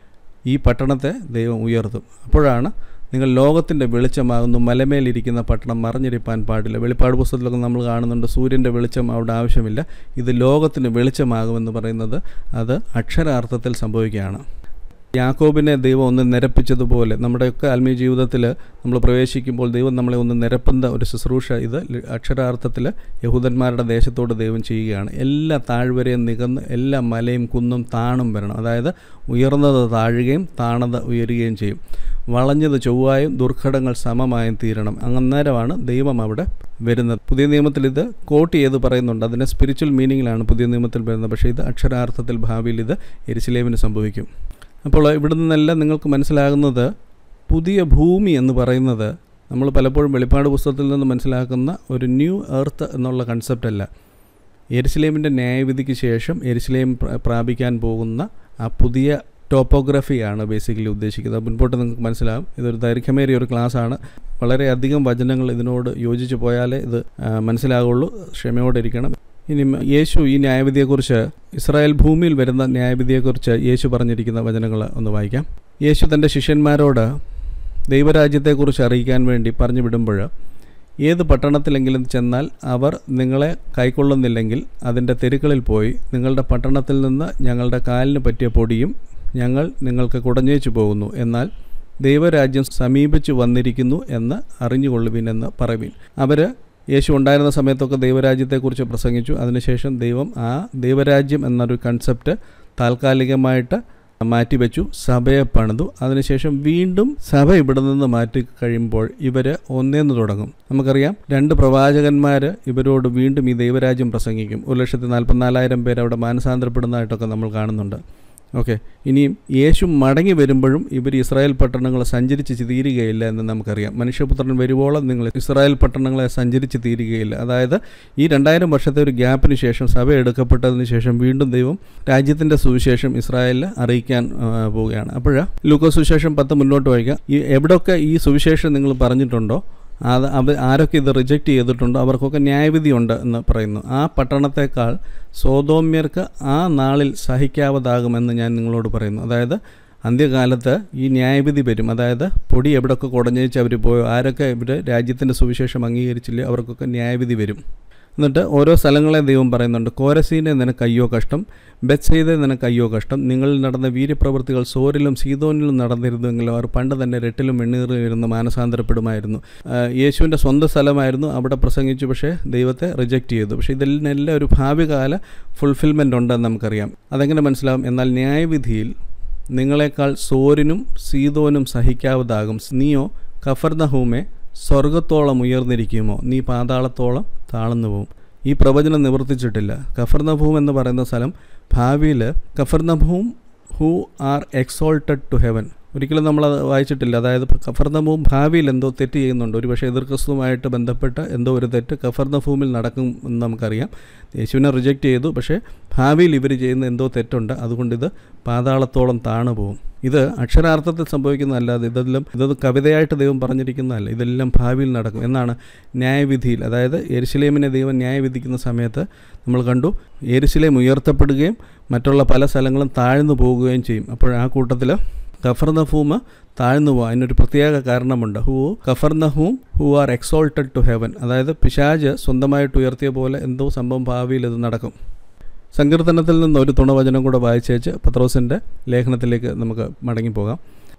ഈ പട്ടണത്തെ ദൈവം ഉയർത്തും അപ്പോഴാണ് നിങ്ങൾ ലോകത്തിൻ്റെ വെളിച്ചമാകുന്നു മലമേലിരിക്കുന്ന പട്ടണം മറഞ്ഞിരിപ്പാൻ പാടില്ല വെളിപ്പാട് പുസ്തകത്തിലൊക്കെ നമ്മൾ കാണുന്നുണ്ട് സൂര്യൻ്റെ വെളിച്ചം അവിടെ ആവശ്യമില്ല ഇത് ലോകത്തിന് വെളിച്ചമാകുമെന്ന് പറയുന്നത് അത് അക്ഷരാർത്ഥത്തിൽ സംഭവിക്കുകയാണ് യാക്കോബിനെ ദൈവം ഒന്ന് നിരപ്പിച്ചതുപോലെ നമ്മുടെയൊക്കെ ആത്മീയ ജീവിതത്തിൽ നമ്മൾ പ്രവേശിക്കുമ്പോൾ ദൈവം നമ്മളെ ഒന്ന് നിരപ്പുന്ന ഒരു ശുശ്രൂഷ ഇത് അക്ഷരാർത്ഥത്തിൽ യഹൂദന്മാരുടെ ദേശത്തോട് ദൈവം ചെയ്യുകയാണ് എല്ലാ താഴ്വരയും നികന്ന് എല്ലാ മലയും കുന്നും താണും വരണം അതായത് ഉയർന്നത് താഴുകയും താണത് ഉയരുകയും ചെയ്യും വളഞ്ഞത് ചൊവ്വായും ദുർഘടങ്ങൾ സമമായും തീരണം അന്നേരമാണ് ദൈവം അവിടെ വരുന്നത് പുതിയ നിയമത്തിൽ ഇത് കോട്ട് ചെയ്ത് പറയുന്നുണ്ട് അതിന് സ്പിരിച്വൽ മീനിങ്ങിലാണ് പുതിയ നിയമത്തിൽ വരുന്നത് പക്ഷേ ഇത് അക്ഷരാർത്ഥത്തിൽ ഭാവിയിൽ ഇത് എരിശിലേമിന് സംഭവിക്കും അപ്പോൾ ഇവിടെ നിന്നെല്ലാം നിങ്ങൾക്ക് മനസ്സിലാകുന്നത് പുതിയ ഭൂമി എന്ന് പറയുന്നത് നമ്മൾ പലപ്പോഴും വെളിപ്പാട് പുസ്തകത്തിൽ നിന്ന് മനസ്സിലാക്കുന്ന ഒരു ന്യൂ എർത്ത് എന്നുള്ള കൺസെപ്റ്റ് അല്ല എരിശിലേമിൻ്റെ ന്യായവിധിക്ക് ശേഷം എരിശിലേം പ്രാപിക്കാൻ പോകുന്ന ആ പുതിയ ടോപ്പോഗ്രഫിയാണ് ബേസിക്കലി ഉദ്ദേശിക്കുന്നത് മുൻപോട്ട് നിങ്ങൾക്ക് മനസ്സിലാകും ഇതൊരു ദൈർഘ്യമേറിയ ഒരു ക്ലാസ്സാണ് വളരെയധികം വചനങ്ങൾ ഇതിനോട് യോജിച്ച് പോയാലേ ഇത് മനസ്സിലാകുള്ളൂ ക്ഷമയോടെ ഇരിക്കണം ഇനി യേശു ഈ ന്യായവിധിയെക്കുറിച്ച് ഇസ്രായേൽ ഭൂമിയിൽ വരുന്ന ന്യായവിധിയെക്കുറിച്ച് യേശു പറഞ്ഞിരിക്കുന്ന വചനങ്ങൾ ഒന്ന് വായിക്കാം യേശു തൻ്റെ ശിഷ്യന്മാരോട് ദൈവരാജ്യത്തെക്കുറിച്ച് അറിയിക്കാൻ വേണ്ടി പറഞ്ഞു വിടുമ്പോൾ ഏത് പട്ടണത്തിലെങ്കിലും ചെന്നാൽ അവർ നിങ്ങളെ കൈക്കൊള്ളുന്നില്ലെങ്കിൽ അതിൻ്റെ തെരുക്കളിൽ പോയി നിങ്ങളുടെ പട്ടണത്തിൽ നിന്ന് ഞങ്ങളുടെ കാലിന് പറ്റിയ പൊടിയും ഞങ്ങൾ നിങ്ങൾക്ക് കുടഞ്ഞേച്ചു പോകുന്നു എന്നാൽ ദൈവരാജ്യം സമീപിച്ചു വന്നിരിക്കുന്നു എന്ന് അറിഞ്ഞുകൊള്ളുവിനെന്ന് പറയുവിൻ അവർ യേശു ഉണ്ടായിരുന്ന സമയത്തൊക്കെ ദൈവരാജ്യത്തെക്കുറിച്ച് പ്രസംഗിച്ചു അതിനുശേഷം ദൈവം ആ ദൈവരാജ്യം എന്നൊരു കൺസെപ്റ്റ് താൽക്കാലികമായിട്ട് മാറ്റിവെച്ചു സഭയെ പണിതു അതിനുശേഷം വീണ്ടും സഭ ഇവിടെ നിന്ന് മാറ്റി കഴിയുമ്പോൾ ഇവർ ഒന്നേന്ന് തുടങ്ങും നമുക്കറിയാം രണ്ട് പ്രവാചകന്മാർ ഇവരോട് വീണ്ടും ഈ ദൈവരാജ്യം പ്രസംഗിക്കും ഒരു ലക്ഷത്തി നാൽപ്പത്തിനാലായിരം പേര് അവിടെ മാനസാന്തരപ്പെടുന്നതായിട്ടൊക്കെ നമ്മൾ കാണുന്നുണ്ട് ഓക്കെ ഇനിയും യേശു മടങ്ങി വരുമ്പോഴും ഇവർ ഇസ്രായേൽ പട്ടണങ്ങൾ സഞ്ചരിച്ച് തീരുകയില്ല എന്ന് നമുക്കറിയാം മനുഷ്യപുത്രൻ വരുവോളം നിങ്ങൾ ഇസ്രായേൽ പട്ടണങ്ങളെ സഞ്ചരിച്ച് തീരുകയില്ല അതായത് ഈ രണ്ടായിരം വർഷത്തെ ഒരു ഗ്യാപ്പിന് ശേഷം സഭ എടുക്കപ്പെട്ടതിന് ശേഷം വീണ്ടും ദൈവം രാജ്യത്തിൻ്റെ സുവിശേഷം ഇസ്രായേലിൽ അറിയിക്കാൻ പോവുകയാണ് അപ്പോൾ ലൂക്കോ സുവിശേഷം പത്ത് മുന്നോട്ട് വായിക്കാം ഈ എവിടെയൊക്കെ ഈ സുവിശേഷം നിങ്ങൾ പറഞ്ഞിട്ടുണ്ടോ അത് അവ ആരൊക്കെ ഇത് റിജക്റ്റ് ചെയ്തിട്ടുണ്ടോ അവർക്കൊക്കെ ന്യായവിധിയുണ്ട് എന്ന് പറയുന്നു ആ പട്ടണത്തേക്കാൾ സോതോമ്യർക്ക് ആ നാളിൽ സഹിക്കാവതാകുമെന്ന് ഞാൻ നിങ്ങളോട് പറയുന്നു അതായത് അന്ത്യകാലത്ത് ഈ ന്യായവിധി വരും അതായത് പൊടി എവിടെയൊക്കെ കുടഞ്ഞേച്ച് അവർ പോയോ ആരൊക്കെ ഇവർ രാജ്യത്തിൻ്റെ സുവിശേഷം അംഗീകരിച്ചില്ലേ അവർക്കൊക്കെ ന്യായവിധി വരും എന്നിട്ട് ഓരോ സ്ഥലങ്ങളെ ദൈവം പറയുന്നുണ്ട് കോരസീനെ നിനക്ക് അയ്യോ കഷ്ടം ബെത്സെയ്തെ നിനക്ക് അയ്യോ കഷ്ടം നിങ്ങളിൽ നടന്ന വീര്യപ്രവൃത്തികൾ സോരിലും സീതോനിലും നടന്നിരുന്നുവെങ്കിലും അവർ പണ്ട് തന്നെ രട്ടിലും വെണ്ണീറിലും ഇരുന്ന് മാനസാന്തരപ്പെടുമായിരുന്നു യേശുവിൻ്റെ സ്വന്തം സ്ഥലമായിരുന്നു അവിടെ പ്രസംഗിച്ചു പക്ഷേ ദൈവത്തെ റിജക്റ്റ് ചെയ്തു പക്ഷേ ഇതിനെല്ലാം ഒരു ഭാവികാല ഫുൾഫിൽമെൻ്റ് ഉണ്ടെന്ന് നമുക്കറിയാം അതെങ്ങനെ മനസ്സിലാവും എന്നാൽ ന്യായവിധിയിൽ നിങ്ങളെക്കാൾ സോരിനും സീതോനും സഹിക്കാവതാകും നീയോ കഫർദഹൂമെ സ്വർഗത്തോളം ഉയർന്നിരിക്കുമോ നീ പാതാളത്തോളം താഴ്ന്നു പോവും ഈ പ്രവചനം നിവർത്തിച്ചിട്ടില്ല കഫർനഭൂം എന്ന് പറയുന്ന സ്ഥലം ഭാവിയിൽ Capernaum who are exalted to heaven ഒരിക്കലും നമ്മളത് വായിച്ചിട്ടില്ല അതായത് കഫർനഭൂം ഭാവിയിൽ എന്തോ തെറ്റ് ചെയ്യുന്നുണ്ട് ഒരു പക്ഷേ എതിർ ക്രിസ്തുവുമായിട്ട് ബന്ധപ്പെട്ട് എന്തോ ഒരു തെറ്റ് കഫർനഭൂമിൽ നടക്കും എന്ന് നമുക്കറിയാം യേശുവിനെ റിജക്റ്റ് ചെയ്തു പക്ഷേ ഭാവിയിൽ ഇവർ ചെയ്യുന്ന എന്തോ തെറ്റുണ്ട് അതുകൊണ്ട് ഇത് പാതാളത്തോളം താണു പോകും ഇത് അക്ഷരാർത്ഥത്തിൽ സംഭവിക്കുന്നതല്ലാതെ ഇതെല്ലാം ഇതത് കവിതയായിട്ട് ദൈവം പറഞ്ഞിരിക്കുന്നതല്ല ഇതെല്ലാം ഭാവിയിൽ നടക്കും എന്നാണ് ന്യായവിധിയിൽ അതായത് എരിശിലേമിനെ ദൈവം ന്യായവിധിക്കുന്ന സമയത്ത് നമ്മൾ കണ്ടു എരിശിലേം ഉയർത്തപ്പെടുകയും മറ്റുള്ള പല സ്ഥലങ്ങളും താഴ്ന്നു പോകുകയും ചെയ്യും അപ്പോൾ ആ കൂട്ടത്തിൽ കഫർനഹൂമ് താഴ്ന്നു പോകും അതിനൊരു പ്രത്യേക കാരണമുണ്ട് who Capernaum who are exalted to heaven അതായത് പിശാജ് സ്വന്തമായിട്ട് ഉയർത്തിയ പോലെ എന്തോ സംഭവം ഭാവിയിൽ ഇത് നടക്കും സങ്കീർത്തനത്തിൽ നിന്ന് ഒരു തുണവചനം കൂടെ വായിച്ചേച്ച് പത്രോസിൻ്റെ ലേഖനത്തിലേക്ക് നമുക്ക് മടങ്ങിപ്പോകാം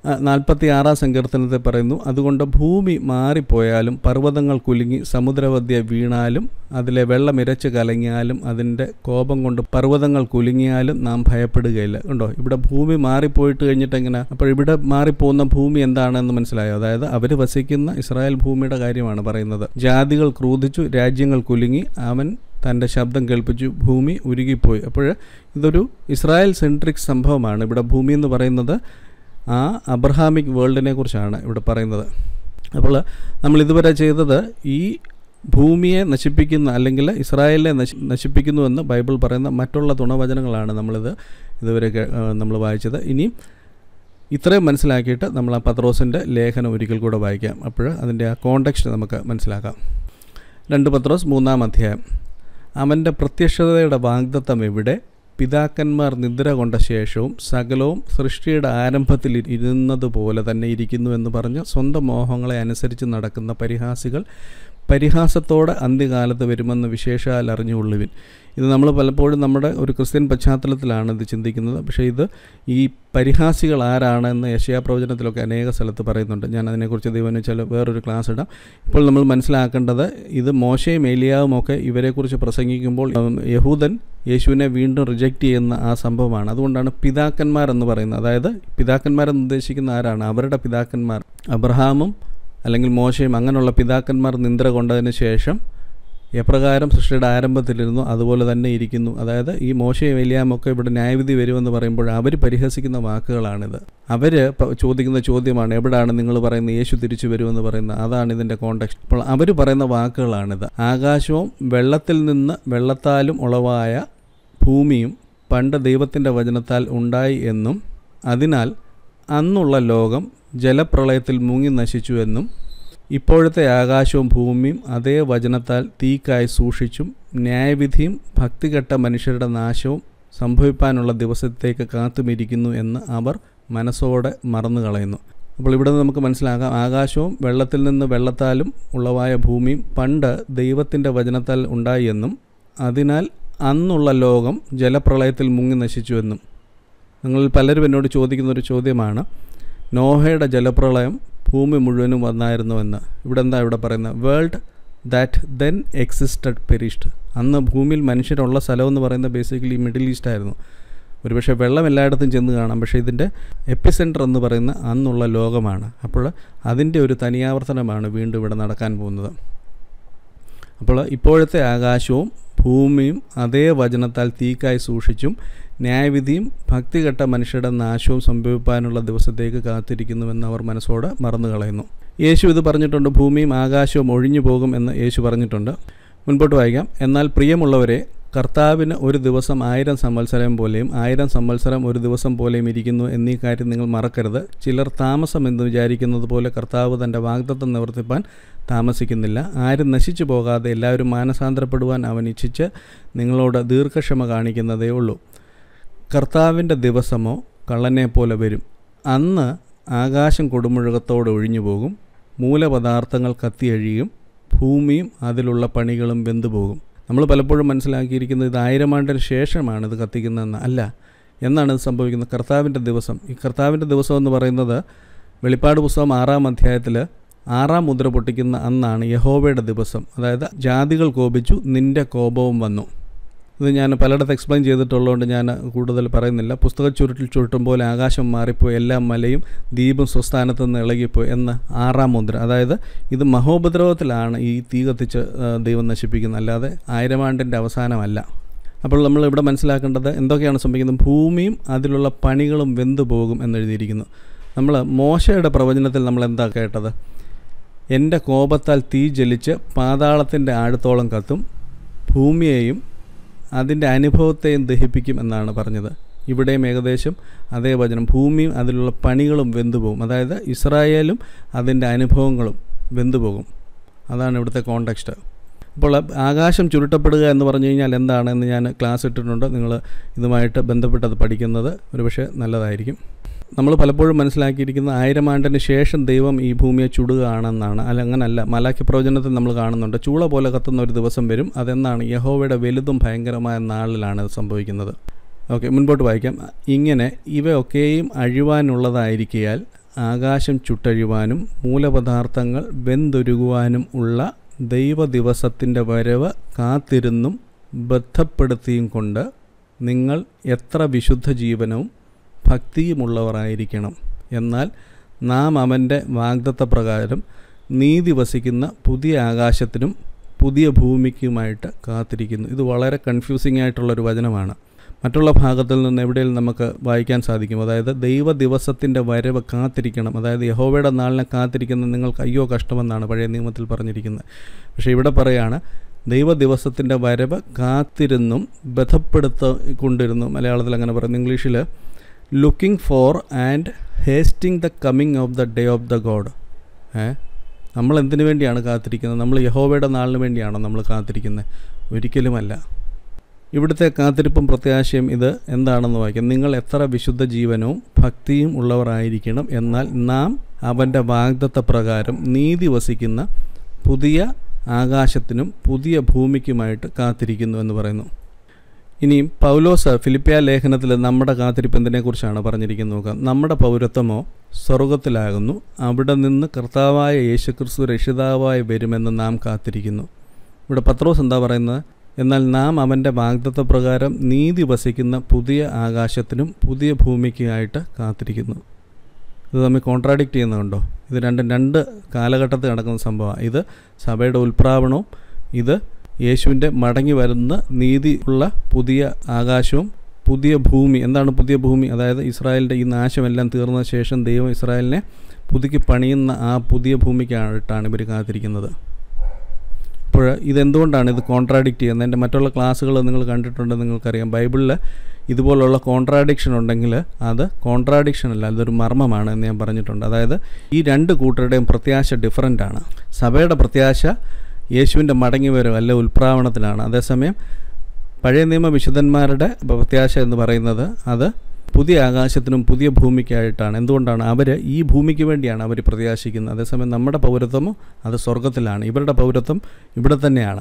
നാൽപ്പത്തി ആറാം സങ്കീർത്തനത്തിൽ പറയുന്നു അതുകൊണ്ട് ഭൂമി മാറിപ്പോയാലും പർവ്വതങ്ങൾ കുലുങ്ങി സമുദ്രവദ്യ വീണാലും അതിലെ വെള്ളം ഇരച്ച് കലങ്ങിയാലും അതിൻ്റെ കോപം കൊണ്ട് പർവ്വതങ്ങൾ കുലുങ്ങിയാലും നാം ഭയപ്പെടുകയില്ല ഉണ്ടോ ഇവിടെ ഭൂമി മാറിപ്പോയിട്ട് കഴിഞ്ഞിട്ട് എങ്ങനെ അപ്പോൾ ഇവിടെ മാറിപ്പോകുന്ന ഭൂമി എന്താണെന്ന് മനസ്സിലായോ അതായത് അവർ വസിക്കുന്ന ഇസ്രായേൽ ഭൂമിയുടെ കാര്യമാണ് പറയുന്നത് ജാതികൾ ക്രൂധിച്ചു രാജ്യങ്ങൾ കുലുങ്ങി അവൻ തൻ്റെ ശബ്ദം കേൾപ്പിച്ചു ഭൂമി ഉരുകിപ്പോയി അപ്പോൾ ഇതൊരു ഇസ്രായേൽ സെൻട്രിക് സംഭവമാണ് ഇവിടെ ഭൂമി എന്ന് പറയുന്നത് ആ അബ്രഹാമിക് വേൾഡിനെ കുറിച്ചാണ് ഇവിടെ പറയുന്നത് അപ്പോൾ നമ്മൾ ഇതുവരെ ചെയ്തത് ഈ ഭൂമിയെ നശിപ്പിക്കുന്ന അല്ലെങ്കിൽ ഇസ്രായേലിനെ നശി നശിപ്പിക്കുന്നുവെന്ന് ബൈബിൾ പറയുന്ന മറ്റുള്ള തുണവചനങ്ങളാണ് നമ്മളിത് ഇതുവരെ നമ്മൾ വായിച്ചത് ഇനി ഇത്രയും മനസ്സിലാക്കിയിട്ട് നമ്മൾ ആ പത്രോസിൻ്റെ ലേഖനം ഒരിക്കൽ കൂടെ വായിക്കാം അപ്പോൾ അതിൻ്റെ ആ കോണ്ടക്സ്റ്റ് നമുക്ക് മനസ്സിലാക്കാം രണ്ട് പത്രോസ് മൂന്നാം അധ്യായം അവൻ്റെ പ്രത്യക്ഷതയുടെ വാഗ്ദത്തം എവിടെ പിതാക്കന്മാർ നിദ്ര കൊണ്ട ശേഷവും സകലവും സൃഷ്ടിയുടെ ആരംഭത്തിൽ ഇരുന്നതുപോലെ തന്നെ ഇരിക്കുന്നു എന്ന് പറഞ്ഞ് സ്വന്തം മോഹങ്ങളെ അനുസരിച്ച് നടക്കുന്ന പരിഹാസികൾ പരിഹാസത്തോടെ അന്ത്യകാലത്ത് വരുമെന്ന് വിശേഷാൽ അറിഞ്ഞുകൊള്ളുവിൻ ഇത് നമ്മൾ പലപ്പോഴും നമ്മുടെ ഒരു ക്രിസ്ത്യൻ പശ്ചാത്തലത്തിലാണ് ഇത് ചിന്തിക്കുന്നത് പക്ഷേ ഇത് ഈ പരിഹാസികൾ ആരാണെന്ന് യശയാപ്രവചനത്തിലൊക്കെ അനേക സ്ഥലത്ത് പറയുന്നുണ്ട് ഞാൻ അതിനെക്കുറിച്ച് ദൈവം വെച്ചാൽ വേറൊരു ക്ലാസ് ഇടാം ഇപ്പോൾ നമ്മൾ മനസ്സിലാക്കേണ്ടത് ഇത് മോശയും ഏലിയാവും ഒക്കെ ഇവരെക്കുറിച്ച് പ്രസംഗിക്കുമ്പോൾ യഹൂദൻ യേശുവിനെ വീണ്ടും റിജക്റ്റ് ചെയ്യുന്ന ആ സംഭവമാണ് അതുകൊണ്ടാണ് പിതാക്കന്മാരെന്ന് പറയുന്നത് അതായത് പിതാക്കന്മാരെന്ന് ഉദ്ദേശിക്കുന്ന ആരാണ് അവരുടെ പിതാക്കന്മാർ അബ്രഹാമും അല്ലെങ്കിൽ മോശയും അങ്ങനെയുള്ള പിതാക്കന്മാർ നിന്ദ്ര കൊണ്ടതിന് ശേഷം എപ്രകാരം സൃഷ്ടിയുടെ ആരംഭത്തിലിരുന്നു അതുപോലെ തന്നെ ഇരിക്കുന്നു അതായത് ഈ മോശയും എലിയാമൊക്കെ ഇവിടെ ന്യായവിധി വരുമെന്ന് പറയുമ്പോൾ അവർ പരിഹസിക്കുന്ന വാക്കുകളാണിത് അവർ ചോദിക്കുന്ന ചോദ്യമാണ് എവിടെയാണ് നിങ്ങൾ പറയുന്നത് യേശു തിരിച്ചു വരുമെന്ന് പറയുന്നത് അതാണ് ഇതിൻ്റെ കോണ്ടക്സ്റ്റ് അപ്പോൾ അവർ പറയുന്ന വാക്കുകളാണിത് ആകാശവും വെള്ളത്തിൽ നിന്ന് വെള്ളത്താലും ഉളവായ ഭൂമിയും പണ്ട് ദൈവത്തിൻ്റെ വചനത്താൽ ഉണ്ടായി എന്നും അതിനാൽ അന്നുള്ള ലോകം ജലപ്രളയത്തിൽ മുങ്ങി നശിച്ചു എന്നും ഇപ്പോഴത്തെ ആകാശവും ഭൂമിയും അതേ വചനത്താൽ തീക്കായി സൂക്ഷിച്ചും ന്യായവിധിയും ഭക്തികെട്ട മനുഷ്യരുടെ നാശവും സംഭവിപ്പാനുള്ള ദിവസത്തേക്ക് കാത്തുമിരിക്കുന്നു എന്ന് അവർ മനസ്സോടെ മറന്നു കളയുന്നു അപ്പോൾ ഇവിടെ നമുക്ക് മനസ്സിലാക്കാം ആകാശവും വെള്ളത്തിൽ നിന്ന് വെള്ളത്താലും ഉളവായ ഭൂമിയും പണ്ട് ദൈവത്തിൻ്റെ വചനത്താൽ ഉണ്ടായി എന്നും അതിനാൽ അന്നുള്ള ലോകം ജലപ്രളയത്തിൽ മുങ്ങി നശിച്ചുവെന്നും നിങ്ങളിൽ പലരും എന്നോട് ചോദിക്കുന്ന ഒരു ചോദ്യമാണ് നോഹയുടെ ജലപ്രളയം ഭൂമി മുഴുവനും വന്നായിരുന്നുവെന്ന് ഇവിടെ എന്താ ഇവിടെ പറയുന്നത് world that then existed perished അന്ന് ഭൂമിയിൽ മനുഷ്യരുള്ള സ്ഥലമെന്ന് പറയുന്നത് ബേസിക്കലി മിഡിൽ ഈസ്റ്റ് ആയിരുന്നു ഒരുപക്ഷെ വെള്ളം എല്ലായിടത്തും ചെന്ന് കാണാം പക്ഷേ ഇതിൻ്റെ എപ്പിസെൻറ്റർ എന്ന് പറയുന്ന അന്നുള്ള ലോകമാണ് അപ്പോൾ അതിൻ്റെ ഒരു തനിയാവർത്തനമാണ് വീണ്ടും ഇവിടെ നടക്കാൻ പോകുന്നത് അപ്പോൾ ഇപ്പോഴത്തെ ആകാശവും ഭൂമിയും അതേ വചനത്താൽ തീക്കായി സൂക്ഷിച്ചും ന്യായവിധിയും ഭക്തികെട്ട മനുഷ്യരുടെ നാശവും സംഭവിപ്പാനുള്ള ദിവസത്തേക്ക് കാത്തിരിക്കുന്നുവെന്ന് അവർ മനസ്സോടെ മറന്നു കളയുന്നു യേശു ഇത് പറഞ്ഞിട്ടുണ്ട് ഭൂമിയും ആകാശവും ഒഴിഞ്ഞു പോകും എന്ന് യേശു പറഞ്ഞിട്ടുണ്ട് മുൻപോട്ട് വായിക്കാം എന്നാൽ പ്രിയമുള്ളവരെ കർത്താവിന് ഒരു ദിവസം ആയിരം സംവത്സരം പോലെയും ആയിരം സംവത്സരം ഒരു ദിവസം പോലെയും ഇരിക്കുന്നു എന്നീ കാര്യം നിങ്ങൾ മറക്കരുത് ചിലർ താമസം എന്ന് വിചാരിക്കുന്നത് പോലെ കർത്താവ് തൻ്റെ വാഗ്ദത്തം നിവർത്തിപ്പാൻ താമസിക്കുന്നില്ല ആരും നശിച്ചു പോകാതെ എല്ലാവരും മാനസാന്തരപ്പെടുവാൻ അവൻ ഇച്ഛിച്ച് നിങ്ങളോട് ദീർഘക്ഷമ കാണിക്കുന്നതേ ഉള്ളൂ കർത്താവിൻ്റെ ദിവസമോ കള്ളനെ പോലെ വരും അന്ന് ആകാശം കൊടുമുഴകത്തോടെ ഒഴിഞ്ഞു പോകും മൂലപദാർത്ഥങ്ങൾ കത്തിയഴിയും ഭൂമിയും അതിലുള്ള പണികളും വെന്തുപോകും നമ്മൾ പലപ്പോഴും മനസ്സിലാക്കിയിരിക്കുന്നത് ഇത് ആയിരം ആണ്ടിന് ശേഷമാണ് ഇത് കത്തിക്കുന്നതെന്ന് അല്ല എന്നാണ് ഇത് സംഭവിക്കുന്നത് കർത്താവിൻ്റെ ദിവസം ഈ കർത്താവിൻ്റെ ദിവസം എന്ന് പറയുന്നത് വെളിപ്പാട് പുസ്തകം ആറാം അധ്യായത്തിൽ ആറാം മുദ്ര പൊട്ടിക്കുന്ന അന്നാണ് യഹോവയുടെ ദിവസം അതായത് ജാതികൾ കോപിച്ചു നിന്റെ കോപവും വന്നു ഇത് ഞാൻ പലയിടത്ത് എക്സ്പ്ലെയിൻ ചെയ്തിട്ടുള്ളതുകൊണ്ട് ഞാൻ കൂടുതൽ പറയുന്നില്ല പുസ്തക ചുരുട്ടിൽ ചുരുട്ടും പോലെ ആകാശം മാറിപ്പോയി എല്ലാ മലയും ദ്വീപും സ്വസ്ഥാനത്ത് നിന്ന് ഇളകിപ്പോയി എന്ന് ആറാം മുദ്ര അതായത് ഇത് മഹോപദ്രവത്തിലാണ് ഈ തീ കത്തിച്ച് ദൈവം നശിപ്പിക്കുന്നത് അല്ലാതെ ആയിരം ആണ്ടിൻ്റെ അവസാനമല്ല അപ്പോൾ നമ്മൾ ഇവിടെ മനസ്സിലാക്കേണ്ടത് എന്തൊക്കെയാണ് സംഭവിക്കുന്നത് ഭൂമിയും അതിലുള്ള പണികളും വെന്തു പോകും എന്നെഴുതിയിരിക്കുന്നു നമ്മൾ മോശയുടെ പ്രവചനത്തിൽ നമ്മൾ എന്താ കേട്ടത് എൻ്റെ കോപത്താൽ തീ ജലിച്ച് പാതാളത്തിൻ്റെ ആഴത്തോളം കത്തും ഭൂമിയെയും അതിൻ്റെ അനുഭവത്തെയും ദഹിപ്പിക്കും എന്നാണ് പറഞ്ഞത് ഇവിടെയും ഏകദേശം അതേ വചനം ഭൂമിയും അതിലുള്ള പണികളും വെന്തുപോകും അതായത് ഇസ്രായേലും അതിൻ്റെ അനുഭവങ്ങളും വെന്തുപോകും അതാണ് ഇവിടുത്തെ കോണ്ടക്സ്റ്റ് അപ്പോൾ ആകാശം ചുരുട്ടപ്പെടുക എന്ന് പറഞ്ഞു കഴിഞ്ഞാൽ എന്താണെന്ന് ഞാൻ ക്ലാസ് ഇട്ടിട്ടുണ്ട് നിങ്ങൾ ഇതുമായിട്ട് ബന്ധപ്പെട്ടത് പഠിക്കുന്നത് ഒരുപക്ഷെ നല്ലതായിരിക്കും നമ്മൾ പലപ്പോഴും മനസ്സിലാക്കിയിരിക്കുന്ന ആയിരം ആണ്ടിന് ശേഷം ദൈവം ഈ ഭൂമിയെ ചുടുകയാണെന്നാണ് അല്ല അങ്ങനല്ല മലാഖ്യ പ്രവചനത്തിൽ നമ്മൾ കാണുന്നുണ്ട് ചൂള പോലെ കത്തുന്ന ഒരു ദിവസം വരും അതെന്നാണ് യഹോവയുടെ വലുതും ഭയങ്കരമായ നാളിലാണ് ഇത് സംഭവിക്കുന്നത് ഓക്കെ മുൻപോട്ട് വായിക്കാം ഇങ്ങനെ ഇവയൊക്കെയും അഴിവാനുള്ളതായിരിക്കയാൽ ആകാശം ചുട്ടഴിയുവാനും മൂലപദാർത്ഥങ്ങൾ വെന്തൊരുകുവാനും ഉള്ള ദൈവ ദിവസത്തിൻ്റെ വരവ് കാത്തിരുന്നും ബന്ധപ്പെടുത്തിയും കൊണ്ട് നിങ്ങൾ എത്ര വിശുദ്ധ ജീവനവും ഭക്തിയുമുള്ളവരായിരിക്കണം എന്നാൽ നാം അവൻ്റെ വാഗ്ദത്ത പ്രകാരം നീതി വസിക്കുന്ന പുതിയ ആകാശത്തിനും പുതിയ ഭൂമിക്കുമായിട്ട് കാത്തിരിക്കുന്നു ഇത് വളരെ കൺഫ്യൂസിംഗ് ആയിട്ടുള്ളൊരു വചനമാണ് മറ്റുള്ള ഭാഗത്തിൽ നിന്ന് എവിടെയും നമുക്ക് വായിക്കാൻ സാധിക്കും അതായത് ദൈവ ദിവസത്തിൻ്റെ വരവ് കാത്തിരിക്കണം അതായത് യഹോവയുടെ നാളിനെ കാത്തിരിക്കുന്ന നിങ്ങൾക്ക് അയ്യോ കഷ്ടമെന്നാണ് പഴയ നിയമത്തിൽ പറഞ്ഞിരിക്കുന്നത് പക്ഷേ ഇവിടെ പറയാണ് ദൈവ ദിവസത്തിൻ്റെ വരവ് കാത്തിരുന്നും ബന്ധപ്പെടുത്തിക്കൊണ്ടിരുന്നു മലയാളത്തിൽ അങ്ങനെ പറയുന്നു ഇംഗ്ലീഷിൽ looking for and hasting the coming of the day of the God ഏ നമ്മൾ എന്തിനു വേണ്ടിയാണ് കാത്തിരിക്കുന്നത് നമ്മൾ യഹോവയുടെ നാളിന് വേണ്ടിയാണോ നമ്മൾ കാത്തിരിക്കുന്നത് ഒരിക്കലുമല്ല ഇവിടുത്തെ കാത്തിരിപ്പും പ്രത്യാശയും ഇത് എന്താണെന്ന് വായിക്കാം നിങ്ങൾ എത്ര വിശുദ്ധ ജീവനവും ഭക്തിയും ഉള്ളവരായിരിക്കണം എന്നാൽ നാം അവൻ്റെ വാഗ്ദത്ത പ്രകാരം നീതി വസിക്കുന്ന പുതിയ ആകാശത്തിനും പുതിയ ഭൂമിക്കുമായിട്ട് കാത്തിരിക്കുന്നു എന്ന് പറയുന്നു ഇനിയും പൗലോസ് ഫിലിപ്പിയ ലേഖനത്തിൽ നമ്മുടെ കാത്തിരിപ്പ് എന്തിനെക്കുറിച്ചാണ് പറഞ്ഞിരിക്കുന്നത് നോക്കാം നമ്മുടെ പൗരത്വമോ സ്വർഗത്തിലാകുന്നു അവിടെ നിന്ന് കർത്താവായ യേശുക്രിസ്തു രക്ഷിതാവായി വരുമെന്ന് നാം കാത്തിരിക്കുന്നു ഇവിടെ പത്രോസ് എന്താ പറയുന്നത് എന്നാൽ നാം അവൻ്റെ വാഗ്ദത്ത പ്രകാരം നീതി വസിക്കുന്ന പുതിയ ആകാശത്തിനും പുതിയ ഭൂമിക്കുമായിട്ട് കാത്തിരിക്കുന്നു ഇത് തമ്മിൽ കോൺട്രാഡിക്റ്റ് ചെയ്യുന്നുണ്ടോ ഇത് രണ്ടും രണ്ട് കാലഘട്ടത്തിൽ നടക്കുന്ന സംഭവമാണ് ഇത് സഭയുടെ ഉൽപ്രാവണവും ഇത് യേശുവിൻ്റെ മടങ്ങി വരുന്ന നീതി ഉള്ള പുതിയ ആകാശവും പുതിയ ഭൂമി എന്താണ് പുതിയ ഭൂമി അതായത് ഇസ്രായേലിൻ്റെ ഈ നാശമെല്ലാം തീർന്ന ശേഷം ദൈവം ഇസ്രായേലിനെ പുതുക്കി പണിയുന്ന ആ പുതിയ ഭൂമിക്കായിട്ടാണ് ഇവർ കാത്തിരിക്കുന്നത് അപ്പോൾ ഇതെന്തുകൊണ്ടാണ് ഇത് കോൺട്രാഡിക്റ്റ് ചെയ്യുന്നത് എൻ്റെ മറ്റുള്ള ക്ലാസ്സുകൾ നിങ്ങൾ കണ്ടിട്ടുണ്ടെന്ന് നിങ്ങൾക്കറിയാം ബൈബിളിൽ ഇതുപോലുള്ള കോൺട്രാഡിക്ഷൻ ഉണ്ടെങ്കിൽ അത് കോൺട്രാഡിക്ഷൻ അല്ല അതൊരു മർമ്മമാണ് എന്ന് ഞാൻ പറഞ്ഞിട്ടുണ്ട് അതായത് ഈ രണ്ട് കൂട്ടരുടെയും പ്രത്യാശ ഡിഫറൻ്റ് ആണ് സഭയുടെ പ്രത്യാശ യേശുവിൻ്റെ മടങ്ങി വരും അല്ല ഉൽപ്രാവണത്തിലാണ് അതേസമയം പഴയ നിയമ വിശുദ്ധന്മാരുടെ പ്രത്യാശ എന്ന് പറയുന്നത് അത് പുതിയ ആകാശത്തിനും പുതിയ ഭൂമിക്കായിട്ടാണ് എന്തുകൊണ്ടാണ് അവർ ഈ ഭൂമിക്ക് വേണ്ടിയാണ് അവർ പ്രത്യാശിക്കുന്നത് അതേസമയം നമ്മുടെ പൗരത്വമോ അത് സ്വർഗത്തിലാണ് ഇവരുടെ പൗരത്വം ഇവിടെ തന്നെയാണ്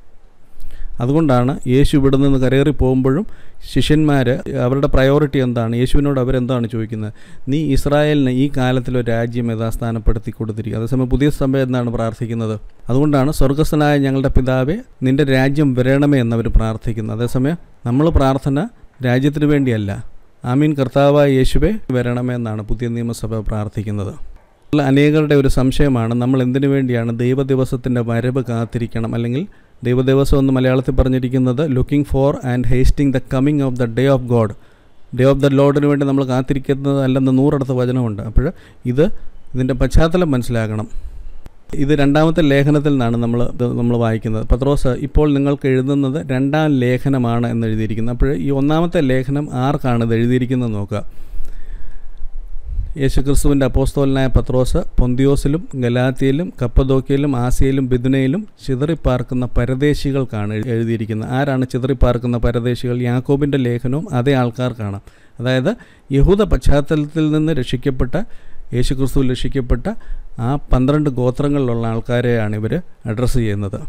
അതുകൊണ്ടാണ് യേശു ഇവിടെ നിന്ന് കരേറി പോകുമ്പോഴും ശിഷ്യന്മാർ അവരുടെ പ്രയോറിറ്റി എന്താണ് യേശുവിനോട് അവരെന്താണ് ചോദിക്കുന്നത് നീ ഇസ്രായേലിന് ഈ കാലത്തിലൊരു രാജ്യം യഥാസ്ഥാനപ്പെടുത്തി കൊടുത്തിരിക്കുക അതേസമയം പുതിയ സഭ എന്നാണ് പ്രാർത്ഥിക്കുന്നത് അതുകൊണ്ടാണ് സ്വർഗസ്ഥനായ ഞങ്ങളുടെ പിതാവെ നിന്റെ രാജ്യം വരണമേ എന്നവർ പ്രാർത്ഥിക്കുന്നത് അതേസമയം നമ്മൾ പ്രാർത്ഥന രാജ്യത്തിന് വേണ്ടിയല്ല ആമീൻ കർത്താവായ യേശുവെ വരണമേ എന്നാണ് പുതിയ നിയമസഭ പ്രാർത്ഥിക്കുന്നത് അനേകരുടെ ഒരു സംശയമാണ് നമ്മൾ എന്തിനു വേണ്ടിയാണ് ദൈവദിവസത്തിൻ്റെ വരവ് കാത്തിരിക്കണം അല്ലെങ്കിൽ ദൈവദിവസം എന്ന് മലയാളത്തിൽ പറഞ്ഞിരിക്കുന്നത് looking for and hasting the coming of the day of God day of the ലോഡിന് വേണ്ടി നമ്മൾ കാത്തിരിക്കുന്നത് അല്ലെന്ന് നൂറടുത്ത വചനമുണ്ട് അപ്പോൾ ഇത് ഇതിൻ്റെ പശ്ചാത്തലം മനസ്സിലാക്കണം ഇത് രണ്ടാമത്തെ ലേഖനത്തിൽ നിന്നാണ് നമ്മൾ നമ്മൾ വായിക്കുന്നത് പത്രോസ് ഇപ്പോൾ നിങ്ങൾക്ക് എഴുതുന്നത് രണ്ടാം ലേഖനമാണ് എന്ന് എഴുതിയിരിക്കുന്നത് അപ്പോൾ ഈ ഒന്നാമത്തെ ലേഖനം ആർക്കാണ് ഇത് എഴുതിയിരിക്കുന്നത് നോക്കുക യേശുക്രിസ്തുവിൻ്റെ അപ്പോസ്തോലനായ പത്രോസ് പൊന്തിയോസിലും ഗലാത്തിയിലും കപ്പദോക്കിയിലും ആസിയയിലും ബിദുനയിലും ചിതറിപ്പാർക്കുന്ന പരദേശികൾക്കാണ് എഴുതിയിരിക്കുന്നത് ആരാണ് ചിതറിപ്പാർക്കുന്ന പരദേശികൾ യാക്കോബിൻ്റെ ലേഖനവും അതേ ആൾക്കാർക്കാണ് അതായത് യഹൂദ പശ്ചാത്തലത്തിൽ നിന്ന് രക്ഷിക്കപ്പെട്ട യേശുക്രിസ്തു രക്ഷിക്കപ്പെട്ട ആ പന്ത്രണ്ട് ഗോത്രങ്ങളിലുള്ള ആൾക്കാരെയാണ് ഇവർ അഡ്രസ്സ് ചെയ്യുന്നത്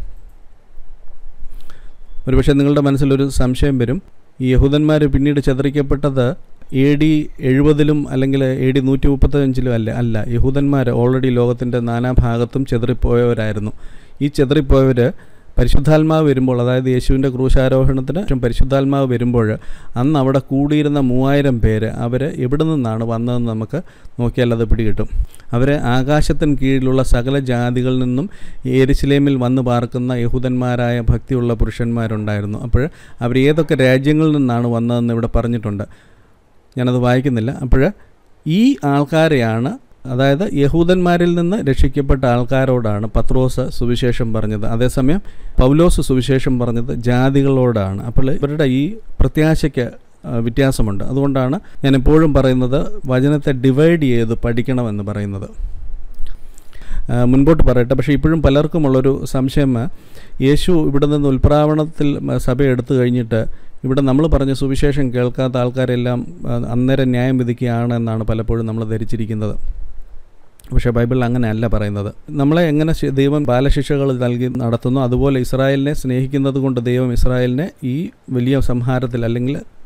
ഒരുപക്ഷെ നിങ്ങളുടെ മനസ്സിലൊരു സംശയം വരും ഈ യഹൂദന്മാർ പിന്നീട് ചിതറിക്കപ്പെട്ടത് എ ഡി എഴുപതിലും അല്ലെങ്കിൽ എ ഡി നൂറ്റി മുപ്പത്തഞ്ചിലും അല്ല അല്ല യഹൂദന്മാർ ഓൾറെഡി ലോകത്തിൻ്റെ നാനാഭാഗത്തും ചെതറിപ്പോയവരായിരുന്നു ഈ ചെതറിപ്പോയവർ പരിശുദ്ധാത്മാവ് വരുമ്പോൾ അതായത് യേശുവിൻ്റെ ക്രൂശാരോഹണത്തിന് ശേഷം പരിശുദ്ധാത്മാവ് വരുമ്പോൾ അന്ന് അവിടെ കൂടിയിരുന്ന മൂവായിരം പേര് അവർ എവിടെ നിന്നാണ് വന്നതെന്ന് നമുക്ക് നോക്കിയാൽ അത് പിടികിട്ടും അവർ ആകാശത്തിന് കീഴിലുള്ള സകല ജാതികളിൽ നിന്നും എരിശിലേമിൽ വന്ന് പാർക്കുന്ന യഹൂദന്മാരായ ഭക്തിയുള്ള പുരുഷന്മാരുണ്ടായിരുന്നു അപ്പോൾ അവർ ഏതൊക്കെ രാജ്യങ്ങളിൽ നിന്നാണ് വന്നതെന്ന് ഇവിടെ പറഞ്ഞിട്ടുണ്ട് ഞാനത് വായിക്കുന്നില്ല അപ്പോൾ ഈ ആൾക്കാരെയാണ് അതായത് യഹൂദന്മാരിൽ നിന്ന് രക്ഷിക്കപ്പെട്ട ആൾക്കാരോടാണ് പത്രോസ് സുവിശേഷം പറഞ്ഞത് അതേസമയം പൗലോസ് സുവിശേഷം പറഞ്ഞത് ജാതികളോടാണ് അപ്പോൾ ഇവരുടെ ഈ പ്രത്യാശയ്ക്ക് വ്യത്യാസമുണ്ട് അതുകൊണ്ടാണ് ഞാൻ എപ്പോഴും പറയുന്നത് വചനത്തെ ഡിവൈഡ് ചെയ്ത് പഠിക്കണമെന്ന് പറയുന്നത് മുൻപോട്ട് പറയട്ടെ പക്ഷേ ഇപ്പോഴും പലർക്കുമുള്ളൊരു സംശയം യേശു ഇവിടെ നിന്ന് ഉൽപ്രാവണത്തിൽ സഭ എടുത്തു കഴിഞ്ഞിട്ട് ഇവിടെ നമ്മൾ പറഞ്ഞ സുവിശേഷം കേൾക്കാത്ത ആൾക്കാരെല്ലാം അന്നേരം ന്യായം വിധിക്കുകയാണ് എന്നാണ് പലപ്പോഴും നമ്മൾ ധരിച്ചിരിക്കുന്നത് പക്ഷേ ബൈബിളിൽ അങ്ങനെയല്ല പറയുന്നത് നമ്മളെ എങ്ങനെ ദൈവം ബാലശിക്ഷകൾ നൽകി നടത്തുന്നു അതുപോലെ ഇസ്രായേലിനെ സ്നേഹിക്കുന്നത് കൊണ്ട് ദൈവം ഇസ്രായേലിനെ ഈ വലിയ സംഹാരത്തിൽ അല്ലെങ്കിൽ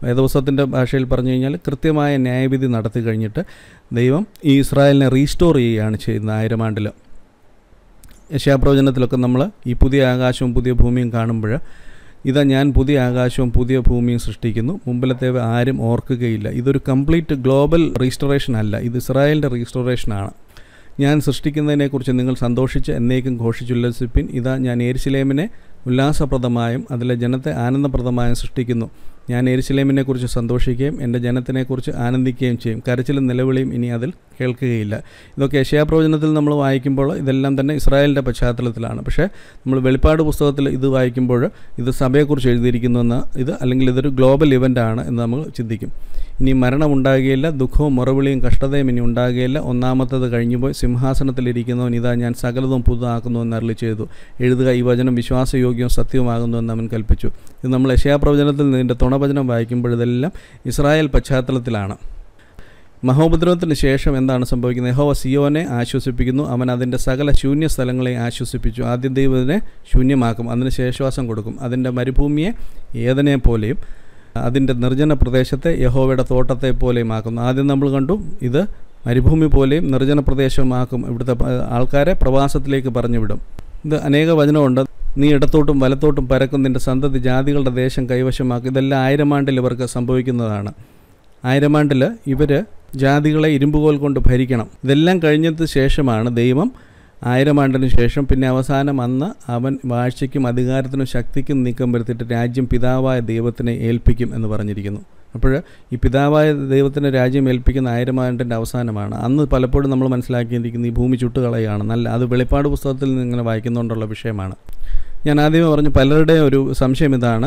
വേദപുസ്തകത്തിൻ്റെ ഭാഷയിൽ പറഞ്ഞു കഴിഞ്ഞാൽ കൃത്യമായ ന്യായവിധി നടത്തി കഴിഞ്ഞിട്ട് ദൈവം ഈ ഇസ്രായേലിനെ റീസ്റ്റോർ ചെയ്യുകയാണ് ചെയ്യുന്നത് ആയിരം ആണ്ടിൽ യശാപ്രവചനത്തിലൊക്കെ നമ്മൾ ഈ പുതിയ ആകാശവും പുതിയ ഭൂമിയും കാണുമ്പോൾ ഇതാ ഞാൻ പുതിയ ആകാശവും പുതിയ ഭൂമിയും സൃഷ്ടിക്കുന്നു മുമ്പിലത്തേവ ആരും ഓർക്കുകയില്ല ഇതൊരു കംപ്ലീറ്റ് ഗ്ലോബൽ റീസ്റ്റോറേഷൻ അല്ല ഇത് ഇസ്രായേലിൻ്റെ റീസ്റ്റോറേഷനാണ് ഞാൻ സൃഷ്ടിക്കുന്നതിനെക്കുറിച്ച് നിങ്ങൾ സന്തോഷിച്ച് എന്നേക്കും ഘോഷിച്ചുല്ലസിപ്പിൻ ഇതാ ഞാൻ ഏരിശിലേമിനെ ഉല്ലാസപ്രദമായും അതിലെ ജനത്തെ ആനന്ദപ്രദമായും സൃഷ്ടിക്കുന്നു ഞാൻ എരിശിലേമിനെക്കുറിച്ച് സന്തോഷിക്കുകയും എൻ്റെ ജനത്തിനെക്കുറിച്ച് ആനന്ദിക്കുകയും ചെയ്യും കരച്ചിലും നിലവിളിയും ഇനി അതിൽ കേൾക്കുകയില്ല ഇതൊക്കെ യശയാപ്രവചനത്തിൽ നമ്മൾ വായിക്കുമ്പോൾ ഇതെല്ലാം തന്നെ ഇസ്രായേലിൻ്റെ പശ്ചാത്തലത്തിലാണ് പക്ഷേ നമ്മൾ വെളിപ്പാട് പുസ്തകത്തിൽ ഇത് വായിക്കുമ്പോൾ ഇത് സഭയെക്കുറിച്ച് എഴുതിയിരിക്കുന്നുവെന്ന് ഇത് അല്ലെങ്കിൽ ഇതൊരു ഗ്ലോബൽ ഇവൻ്റാണ് എന്ന് നമ്മൾ ചിന്തിക്കും ഇനി മരണം ഉണ്ടാകുകയില്ല ദുഃഖവും മുറവിളിയും കഷ്ടതയും ഇനി ഉണ്ടാകുകയില്ല ഒന്നാമത്തത് കഴിഞ്ഞുപോയി സിംഹാസനത്തിലിരിക്കുന്നവൻ ഇതാ ഞാൻ സകലതും പുതുതാക്കുന്നു എന്ന് അരളി ചെയ്തു എഴുതുക ഈ വചനം വിശ്വാസയോഗ്യവും സത്യവുമാകുന്നു എന്ന് അവൻ കൽപ്പിച്ചു ഇത് നമ്മൾ യശയാപ്രവചനത്തിൽ ഇതിൻ്റെ തുണവചനം വായിക്കുമ്പോൾ ഇതെല്ലാം ഇസ്രായേൽ പശ്ചാത്തലത്തിലാണ് മഹോപദ്രവത്തിന് ശേഷം എന്താണ് സംഭവിക്കുന്നത് യഹോവ സിയോനെ ആശ്വസിപ്പിക്കുന്നു അവൻ അതിൻ്റെ സകല ശൂന്യ സ്ഥലങ്ങളെ ആശ്വസിപ്പിച്ചു ആദ്യം ദൈവത്തിനെ ശൂന്യമാക്കും അതിന് ശേഷവാസം കൊടുക്കും അതിൻ്റെ മരുഭൂമിയെ ഏതനെ പോലെയും അതിൻ്റെ നിർജ്ജന പ്രദേശത്തെ യഹോവയുടെ തോട്ടത്തെ പോലെയും ആക്കുന്നു ആദ്യം നമ്മൾ കണ്ടു ഇത് മരുഭൂമി പോലെയും നിർജ്ജന പ്രദേശമാക്കും ഇവിടുത്തെ ആൾക്കാരെ പ്രവാസത്തിലേക്ക് പറഞ്ഞു വിടും ഇത് അനേക വചനമുണ്ട് നീ ഇടത്തോട്ടും വലത്തോട്ടും പരക്കും നിൻ്റെ സന്തതി ജാതികളുടെ ദേശം കൈവശമാക്കും ഇതെല്ലാം ആയിരം ആണ്ടിൽ ഇവർക്ക് സംഭവിക്കുന്നതാണ് ആയിരം ആണ്ടിൽ ഇവർ ജാതികളെ ഇരുമ്പുകോൽ കൊണ്ട് ഭരിക്കണം ഇതെല്ലാം കഴിഞ്ഞതിന് ശേഷമാണ് ദൈവം ആയിരം ആണ്ടിന് ശേഷം പിന്നെ അവസാനം അന്ന് അവൻ വാഴ്ചയ്ക്കും അധികാരത്തിനും ശക്തിക്കും നീക്കം വരുത്തിയിട്ട് രാജ്യം പിതാവായ ദൈവത്തിനെ ഏൽപ്പിക്കും എന്ന് പറഞ്ഞിരിക്കുന്നു അപ്പോൾ ഈ പിതാവായ ദൈവത്തിൻ്റെ രാജ്യം ഏൽപ്പിക്കുന്ന ആയിരം ആണ്ടിൻ്റെ അവസാനമാണ് അന്ന് പലപ്പോഴും നമ്മൾ മനസ്സിലാക്കിയിരിക്കുന്ന ഈ ഭൂമി ചുട്ടുകളയാണ് നല്ല അത് വെളിപ്പാട് പുസ്തകത്തിൽ നിന്ന് ഇങ്ങനെ വായിക്കുന്നുകൊണ്ടുള്ള വിഷയമാണ് ഞാൻ ആദ്യമേ പറഞ്ഞു പലരുടെയും ഒരു സംശയം ഇതാണ്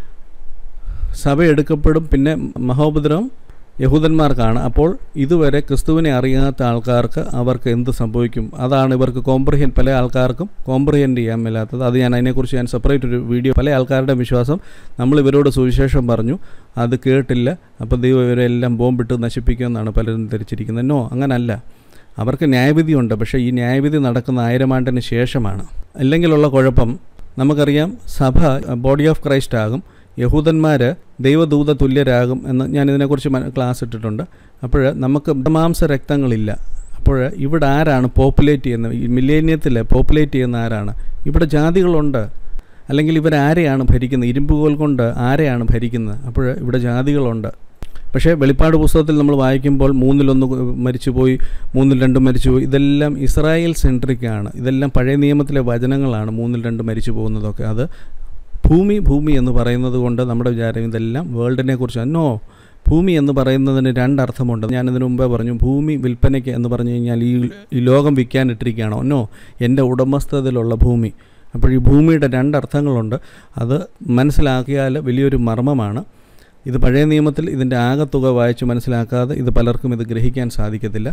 സഭ എടുക്കപ്പെടും പിന്നെ മഹോപദ്രവം യഹൂദന്മാർക്കാണ് അപ്പോൾ ഇതുവരെ ക്രിസ്തുവിനെ അറിയാത്ത ആൾക്കാർക്ക് അവർക്ക് എന്ത് സംഭവിക്കും അതാണ് ഇവർക്ക് കോംപ്രിഹെൻ പല ആൾക്കാർക്കും കോംപ്രിഹെൻഡ് ചെയ്യാൻ മേലാത്തത് അത് ഞാൻ അതിനെക്കുറിച്ച് ഞാൻ സെപ്പറേറ്റ് ഒരു വീഡിയോ പല ആൾക്കാരുടെ വിശ്വാസം നമ്മൾ ഇവരോട് സുവിശേഷം പറഞ്ഞു അത് കേട്ടില്ല അപ്പോൾ ദൈവം ഇവരെല്ലാം ബോംബിട്ട് നശിപ്പിക്കുമെന്നാണ് പലരും ധരിച്ചിരിക്കുന്നത് നോ അങ്ങനല്ല അവർക്ക് ന്യായവിധിയുണ്ട് പക്ഷേ ഈ ന്യായവിധി നടക്കുന്ന ആയിരം ആണ്ടിന് ശേഷമാണ് അല്ലെങ്കിലുള്ള കുഴപ്പം നമുക്കറിയാം സഭ ബോഡി ഓഫ് ക്രൈസ്റ്റ് ആകും യഹൂദന്മാർ ദൈവദൂത തുല്യരാകും എന്ന് ഞാൻ ഇതിനെക്കുറിച്ച് ക്ലാസ് ഇട്ടിട്ടുണ്ട് അപ്പോൾ നമുക്ക് മാംസ രക്തങ്ങളില്ല അപ്പോൾ ഇവിടെ ആരാണ് പോപ്പുലേറ്റ് ചെയ്യുന്നത് ഈ മില്ലേനിയത്തിൽ പോപ്പുലേറ്റ് ചെയ്യുന്ന ആരാണ് ഇവിടെ ജാതികളുണ്ട് അല്ലെങ്കിൽ ഇവരാരെയാണ് ഭരിക്കുന്നത് ഇരുമ്പുകോൽ കൊണ്ട് ആരെയാണ് ഭരിക്കുന്നത് അപ്പോൾ ഇവിടെ ജാതികളുണ്ട് പക്ഷേ വെളിപ്പാട് പുസ്തകത്തിൽ നമ്മൾ വായിക്കുമ്പോൾ മൂന്നിലൊന്ന് മരിച്ചുപോയി മൂന്നിൽ രണ്ട് മരിച്ചുപോയി ഇതെല്ലാം ഇസ്രായേൽ സെൻട്രിക്കാണ് ഇതെല്ലാം പഴയ നിയമത്തിലെ വചനങ്ങളാണ് മൂന്നിൽ രണ്ട് മരിച്ചു പോകുന്നതൊക്കെ അത് ഭൂമി ഭൂമി എന്ന് പറയുന്നത് കൊണ്ട് നമ്മുടെ വിചാരം ഇതെല്ലാം വേൾഡിനെ കുറിച്ച് നോ ഭൂമി എന്ന് പറയുന്നതിന് രണ്ടർത്ഥമുണ്ട് ഞാനിതിനു മുമ്പേ പറഞ്ഞു ഭൂമി വിൽപ്പനയ്ക്ക് എന്ന് പറഞ്ഞു കഴിഞ്ഞാൽ ഈ ഈ ലോകം വിൽക്കാനിട്ടിരിക്കുകയാണോ നോ എൻ്റെ ഉടമസ്ഥതയിലുള്ള ഭൂമി അപ്പോൾ ഈ ഭൂമിയുടെ രണ്ടർത്ഥങ്ങളുണ്ട് അത് മനസ്സിലാക്കിയാൽ വലിയൊരു മർമ്മമാണ് ഇത് പഴയ നിയമത്തിൽ ഇതിൻ്റെ ആകത്തുക വായിച്ച് മനസ്സിലാക്കാതെ ഇത് പലർക്കും ഇത് ഗ്രഹിക്കാൻ സാധിക്കത്തില്ല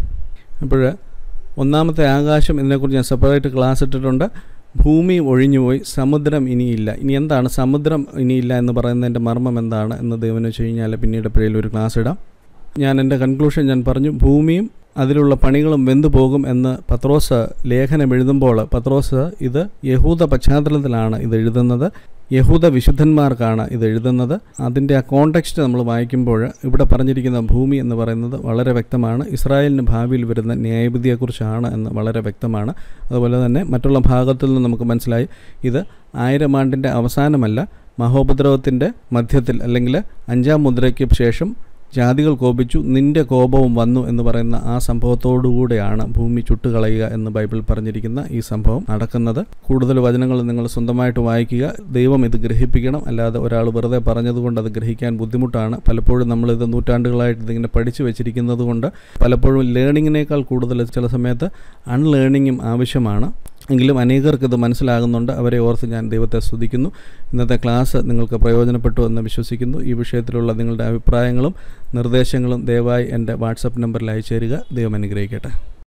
അപ്പോൾ ഒന്നാമത്തെ ആകാശം ഇതിനെക്കുറിച്ച് ഞാൻ സെപ്പറേറ്റ് ക്ലാസ് ഇട്ടിട്ടുണ്ട് ഭൂമി ഒഴിഞ്ഞുപോയി സമുദ്രം ഇനിയില്ല ഇനി എന്താണ് സമുദ്രം ഇനിയില്ല എന്ന് പറയുന്നതിൻ്റെ മർമ്മം എന്താണ് എന്ന് ദൈവം വെച്ച് കഴിഞ്ഞാൽ പിന്നീട് എപ്പോഴേലും ഒരു ക്ലാസ് ഇടാം ഞാൻ എൻ്റെ കൺക്ലൂഷൻ ഞാൻ പറഞ്ഞു ഭൂമിയും അതിലുള്ള പണികളും വെന്തു പോകും എന്ന് പത്രോസ് ലേഖനം എഴുതുമ്പോൾ പത്രോസ് ഇത് യഹൂദ പശ്ചാത്തലത്തിലാണ് ഇത് എഴുതുന്നത് യഹൂദ വിശുദ്ധന്മാർക്കാണ് ഇത് എഴുതുന്നത് അതിൻ്റെ ആ കോണ്ടെക്സ്റ്റ് നമ്മൾ വായിക്കുമ്പോൾ ഇവിടെ പറഞ്ഞിരിക്കുന്ന ഭൂമി എന്ന് പറയുന്നത് വളരെ വ്യക്തമാണ് ഇസ്രായേലിന് ഭാവിയിൽ വരുന്ന ന്യായവിധിയെക്കുറിച്ചാണ് എന്ന് വളരെ വ്യക്തമാണ് അതുപോലെ തന്നെ മറ്റുള്ള ഭാഗത്തിൽ നിന്ന് നമുക്ക് മനസ്സിലായി ഇത് ആയിരം ആണ്ടിൻ്റെ അവസാനമല്ല മഹോപദ്രവത്തിൻ്റെ മധ്യത്തിൽ അല്ലെങ്കിൽ അഞ്ചാം മുദ്രയ്ക്ക് ശേഷം ജാതികൾ കോപിച്ചു നിന്റെ കോപവും വന്നു എന്ന് പറയുന്ന ആ സംഭവത്തോടുകൂടെയാണ് ഭൂമി ചുട്ടുകളയുക എന്ന് ബൈബിൾ പറഞ്ഞിരിക്കുന്ന ഈ സംഭവം നടക്കുന്നത് കൂടുതൽ വചനങ്ങൾ നിങ്ങൾ സ്വന്തമായിട്ട് വായിക്കുക ദൈവം ഇത് ഗ്രഹിപ്പിക്കണം അല്ലാതെ ഒരാൾ വെറുതെ പറഞ്ഞതുകൊണ്ട് അത് ഗ്രഹിക്കാൻ ബുദ്ധിമുട്ടാണ് പലപ്പോഴും നമ്മളിത് നൂറ്റാണ്ടുകളായിട്ട് ഇതിങ്ങനെ പഠിച്ചു വെച്ചിരിക്കുന്നത് കൊണ്ട് പലപ്പോഴും ലേണിങ്ങിനേക്കാൾ കൂടുതൽ ചില സമയത്ത് അൺലേണിങ്ങും ആവശ്യമാണ് എങ്കിലും അനേകർക്ക് ഇത് മനസ്സിലാകുന്നുണ്ട് അവരെ ഓർത്ത് ഞാൻ ദൈവത്തെ സ്തുതിക്കുന്നു ഇന്നത്തെ ക്ലാസ് നിങ്ങൾക്ക് പ്രയോജനപ്പെട്ടു എന്ന് വിശ്വസിക്കുന്നു ഈ വിഷയത്തിലുള്ള നിങ്ങളുടെ അഭിപ്രായങ്ങളും നിർദ്ദേശങ്ങളും ദയവായി എൻ്റെ വാട്സപ്പ് നമ്പറിൽ അയച്ചു തരിക ദൈവം അനുഗ്രഹിക്കട്ടെ